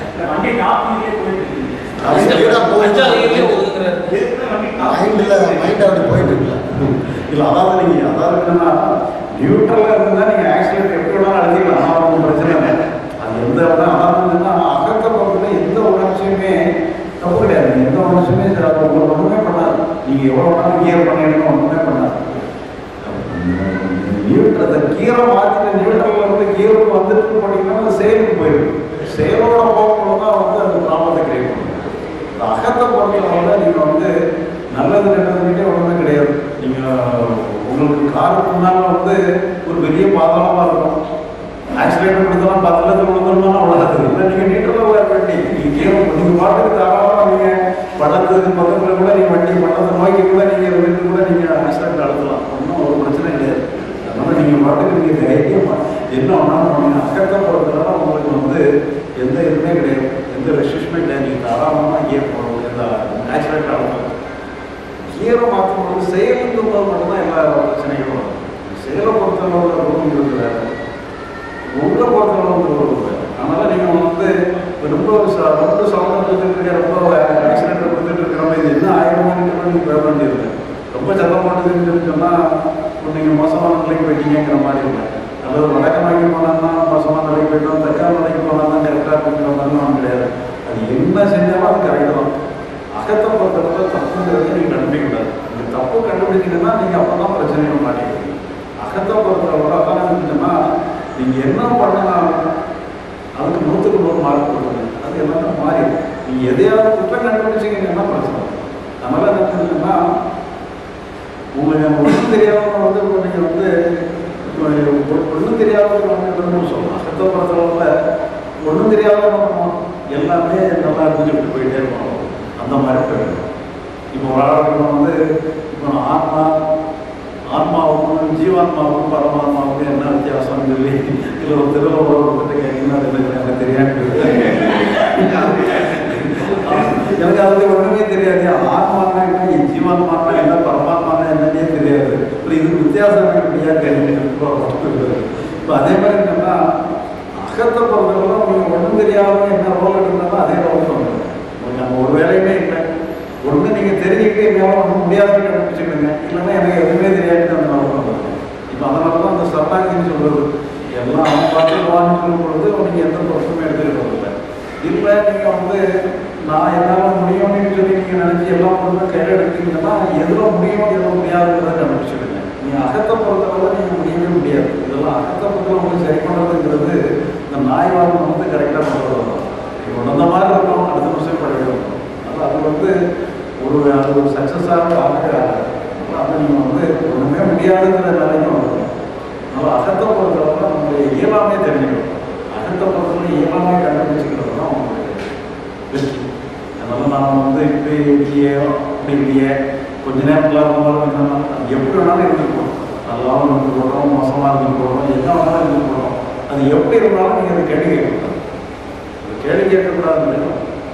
ஸ்பீடா அஞ்சாவது போயிட்டு இயர்லயே ஒதுங்குறாரு மைண்டில் மைண்ட் அப்படி போயிட்டு இருக்குல்ல இல்லை அதாவது நீங்கள் அதாவது என்னன்னா நியூட்ரலாக இருந்தால் நீங்கள் ஆக்சிடென்ட் எப்படி வேணாலும் அழுதிக்கலாம் ஆனால் ஒன்றும் பிரச்சனை இல்லை அது எந்த இடம் அதாவது என்னன்னா அகத்தை பொறுத்தவரை எந்த உணர்ச்சியுமே தப்பு கிடையாது எந்த உணர்ச்சியுமே சரி, அது உங்களுக்கு ஒன்றுமே பண்ணாது நீங்கள் எவ்வளோ வேணாலும் கியர் பண்ணிடணும் ஒன்றுமே பண்ணாது நியூட்ரல் அந்த கீரை மாற்றிட்டு நியூட்ரலில் இருந்து கீருக்கு வந்துட்டு போனீங்கன்னா அது செயலுக்கு போயிடும் செயலோட போக்குள்ள தான் வந்து அந்த ப்ராப்ளத்தை கிரியேட் பண்ணும் இந்த அகத்தை பொறுத்தவரை நீங்கள் வந்து நல்லது கெட்டதுக்கிட்டே ஒன்றுமே கிடையாது நீங்கள் உங்களுக்கு காருக்கு முன்னால் வந்து ஒரு பெரிய பாதாளமாக இருக்கும் ஆக்சிடென்ட் கொடுத்தலாம் பத்து லட்சம் கொடுத்தோம்னா அவ்வளோது இல்லை நீங்கள் நீட்டரில் வர வண்டி நீங்கள் கீழே நீங்கள் பாட்டுக்கு தாராளமாக நீங்கள் பள்ளத்துக்கு பக்கத்தில் கூட நீங்கள் வண்டி பள்ளத்தை நோக்கி கூட நீங்கள் வீட்டு கூட நீங்கள் ஆக்சிடென்ட் அழுத்தலாம் ஒன்றும் ஒரு பிரச்சனை கிடையாது அதனால் நீங்கள் பாட்டுக்கு நீங்கள் தைரியமாக என்ன வேணாலும் பண்ணுங்க அக்கத்தை பொறுத்தவரை உங்களுக்கு வந்து எந்த இதுவுமே கிடையாது எந்த ரெஸ்ட்ரிக்ஷனுமே கிடையாது நீங்கள் தாராளமாக கியர் போடணும் எந்த ஆக்சிடென்ட் அழுத்தலாம் கியரை மாற்றும்போது செயலுக்கு போது மட்டும்தான் எல்லா பிரச்சனைகளும் வரும் செயலை பொறுத்தளவு ரூம் இருக்கிறாரு உங்களை பொறுத்தளவு ஒரு அதனால நீங்கள் வந்து ரொம்ப ச- ரொம்ப சவுண்ட் கொடுத்துட்டு ரொம்ப ஆக்சிடென்ட் கொடுத்துட்டு இருக்கிறோம் இது என்ன ஆயிரமான்னு நீங்கள் போக வேண்டியது ரொம்ப சத்தம் போட்டுதுன்னு சொன்னால் நீங்கள் மோசமான நிலைக்கு போயிட்டீங்கிற மாதிரி இல்லை அல்லது வடக்கு நோக்கி போனான்னா மோசமான நிலைக்கு போயிட்டோம் தெற்கால நிலைக்கு போனான்னா கரெக்டாக இருக்குங்கிற மாதிரிலாம் கிடையாது அது என்ன செஞ்சாலும் அது கரெக்டு தான் அகத்தை பொறுத்தளவு தப்புங்கிறது நீங்கள் கண்டுபிடிக்கூடாது நீங்கள் தப்பு கண்டுபிடிக்கணும்னா நீங்கள் அப்போ தான் பிரச்சனைகள் மாட்டிக்கிறீங்க அகத்தை பொறுத்தளவு அதான் இருந்துச்சுன்னா நீங்கள் என்ன பண்ணனாலும் அதுக்கு நூற்றுக்கு நூறு மார்க் கொடுக்கணும் அது எல்லாமே மாறிடும் நீங்கள் எதையாவது குற்றம் கண்டுபிடிச்சிங்கன்னா பிரச்சனை அதனால் என்ன பண்ணுங்கன்னா உங்களுக்கு ஒன்றும் தெரியாதவங்க வந்து இப்போ நீங்கள் வந்து ஒன்றும் தெரியாதவங்க வந்து சொல்லலாம் அகத்தை பொறுத்தளவில் ஒன்றும் தெரியாதவங்க பண்ணுவோம் எல்லாமே நல்லா இருந்துட்டு போயிட்டே இருப்பாங்க அந்த மாதிரி போயிடும் இப்போ வாழ்க்கை வந்து இப்போ ஆத்மா ஆத்மாவுக்கும் ஜீவாத்மாவுக்கும் பரமாத்மாவுக்கும் என்ன வித்தியாசம் சொல்லி இதில் ஒரு திருவிழா கொடுத்துட்டு கேட்கணும் அது எனக்கு எனக்கு தெரியாது எனக்கு அது ஒன்றுமே தெரியாது ஆத்மானா என்ன ஜீவாத்மானா என்ன பரமாத்மானா என்னன்னே தெரியாது ஒரு இது வித்தியாசம் எனக்கு முடியாது கேள்வி இப்போ அதே மாதிரி என்னன்னா அகத்தை பொறுத்தவரை உங்களுக்கு ஒன்றும் தெரியாம என்ன ரோல் எடுத்தாலும் அதே ரோல் பண்ணுங்க உங்களுக்கு நம்ம ஒரு வேலையுமே இல்லை ஒன்று நீங்கள் தெரிஞ்சுக்கிட்டு என்னால் ஒன்றும் முடியாதுன்னு கண்டுபிடிச்சிக்கணுங்க இல்லைன்னா எனக்கு எதுவுமே தெரியாதுன்னு அந்த ரோல் பண்ணுவாங்க இப்போ அதனால தான் அந்த சரணாகின்னு சொல்றது எல்லாம் அவன் பார்த்துக்குவான்னு சொல்லும் பொழுது நீங்கள் எந்த பொருத்தமே எடுத்துக்கிட்டு இல்லை இல்லை நீங்கள் வந்து நான் என்னால் முடியும்னு சொல்லி நீங்கள் நினச்சி எல்லாம் பொருளும் கையில் எடுத்தீங்கன்னா எதில் முடியும் எதில் முடியாதுன்றதை கண்டுபிடிச்சிடுங்க நீங்கள் அகத்தை பொறுத்தவரை நீங்கள் முடியவே முடியாது இதெல்லாம் அகத்தை பொறுத்தவரை உங்களுக்கு சரி பண்ணுறதுங்கிறது இந்த நாய் வாழ்க்கை வந்து கரெக்டாக பண்ணுறது இப்போ உணர்ந்த மாதிரி இருக்கும் அடுத்த வருஷம் படிக்கணும் அதனால் அது வந்து ஒரு அது ஒரு சக்ஸஸாக ஆகவே ஆகாது அதனால அதை நீங்கள் வந்து ஒன்றுமே முடியாதுங்கிற நிலைக்கு வந்துடும் அதனால் அகத்தை பொறுத்தவரை நம்மளுடைய இயலாமே தெரிஞ்சுக்கணும் அகத்தை பொறுத்தவரை இயலாமே கண்டுபிடிச்சிக்கிறது தான் உங்களுக்கு வெற்றி அதனால நான் வந்து இப்படி இப்படியே அப்படி இப்படியே கொஞ்ச நேரத்தில் இருந்தாலும் அது எப்படி வேணாலும் இருந்துருக்கோம் நல்லாவும் இருந்து போடுறோம் மோசமாக இருந்து போடுறோம் என்ன வேணாலும் இருந்து போடுறோம் அது எப்படி இருந்தாலும் நீங்கள் அதை கேள்வி கேட்கக்கூடாது அது கேள்வி கேட்கக்கூடாது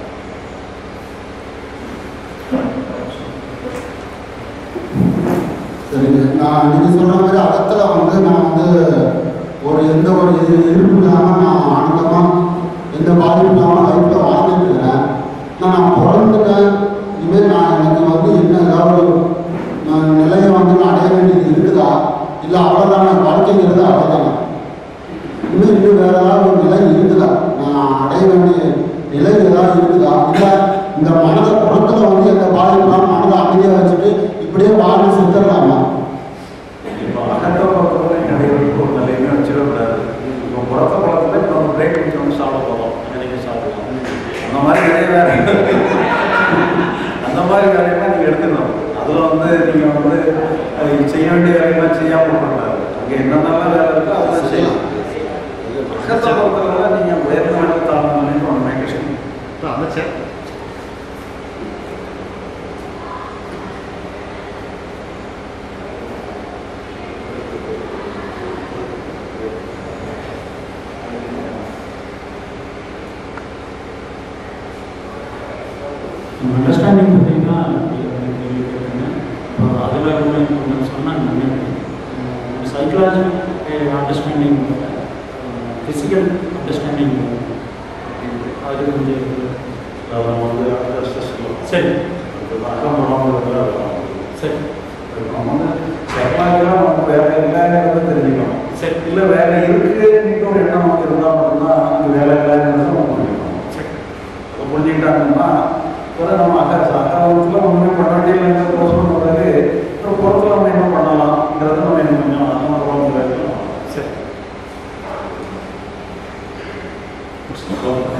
சரிங்க நான் நீங்கள் சொல்கிற மாதிரி அகத்தில் வந்து நான் வந்து ஒரு எந்த ஒரு இது இருப்பு இல்லாமல் நான் ஆனந்தமாக எந்த பாதிப்பும் இல்லாமல் லைஃப்பில் வாழ்ந்துட்டு இருக்கிறேன் நான் நான் பிறந்துட்டேன் இனிமேல் நான் எனக்கு வந்து என்ன ஏதாவது நான் நிலையை வந்து நான் அடைய வேண்டியது இருக்குதா இல்லை அவ்வளோதான் நான் வாழ்க்கைங்கிறது அவ்வளோதானா இன்னும் இன்னும் வேற ஏதாவது ஒரு நிலை இருக்குதா நான் அடைய வேண்டிய நிலை ஏதாவது இருக்குதா இல்லை இந்த மனதை புறத்தில் வந்து எந்த பாதிப்புலாம் மனதை அமைதியாக வச்சுட்டு இப்படியே வாழ்ந்து செத்துடலாமா இப்போ அகத்தை பொறுத்தவரை நடைபெறுக்கு ஒரு நிலையுமே வச்சிடக்கூடாது இப்போ புறத்த பழத்தில் இப்போ நம்ம பிரேக் முடிச்சோம்னு சாப்பிட போகிறோம் நினைக்க சாப்பிடலாம் அந்த மாதிரி நிறைய வேலை அந்த மாதிரி வேலையெல்லாம் நீங்கள் எடுத்துக்கணும் அதில் வந்து நீங்கள் வந்து அது செய்ய வேண்டிய வேலையெல்லாம் செய்யாமல் பண்ணக்கூடாது அங்கே என்னென்னலாம் வேலை இருக்கோ அதெல்லாம் செய்யலாம் அகத்தை பொறுத்தவரை நீங்கள் உயர்ந்த வேலை தாழ்ந்த நிலைன்னு ஒன்றுமே கஷ்டம் அந்த சேர் அண்டர்ஸ்டாண்டிங் பார்த்தீங்கன்னா கேள்வி கேட்குங்க இப்போ அதில் ஒன்று ஒன்று சொன்னாங்க சைக்கலாஜி அண்டர்ஸ்டாண்டிங் ஃபிசிக்கல் அண்டர்ஸ்டாண்டிங் அது கொஞ்சம் அவன் வந்து அண்டர்ஸ்டாண்டிங் சரி சரி நம்ம வந்து சைக்கலாஜிக்கலாக நமக்கு வேலை இல்லைங்கிறத தெரிஞ்சுக்கணும் சரி இல்லை வேலை இருக்குன்னு ஒரு எண்ணம் நமக்கு இருந்தால் மட்டும்தான் நமக்கு வேலை இல்லைங்கிறத நம்ம புரிஞ்சுக்கணும் சரி அதை புரிஞ்சுக்கிட்டாங்கன்னா ஒரு நம்ம அக்கா அக்காவுக்குள்ள ஒன்றுமே பண்ண வேண்டியதுங்கிற யோசனை பிறகு ஒரு பொறுப்பில் நம்ம என்ன பண்ணலாம்ங்கிறத நம்ம என்ன கொஞ்சம் நம்ம ரோல் சரி வைக்கணும்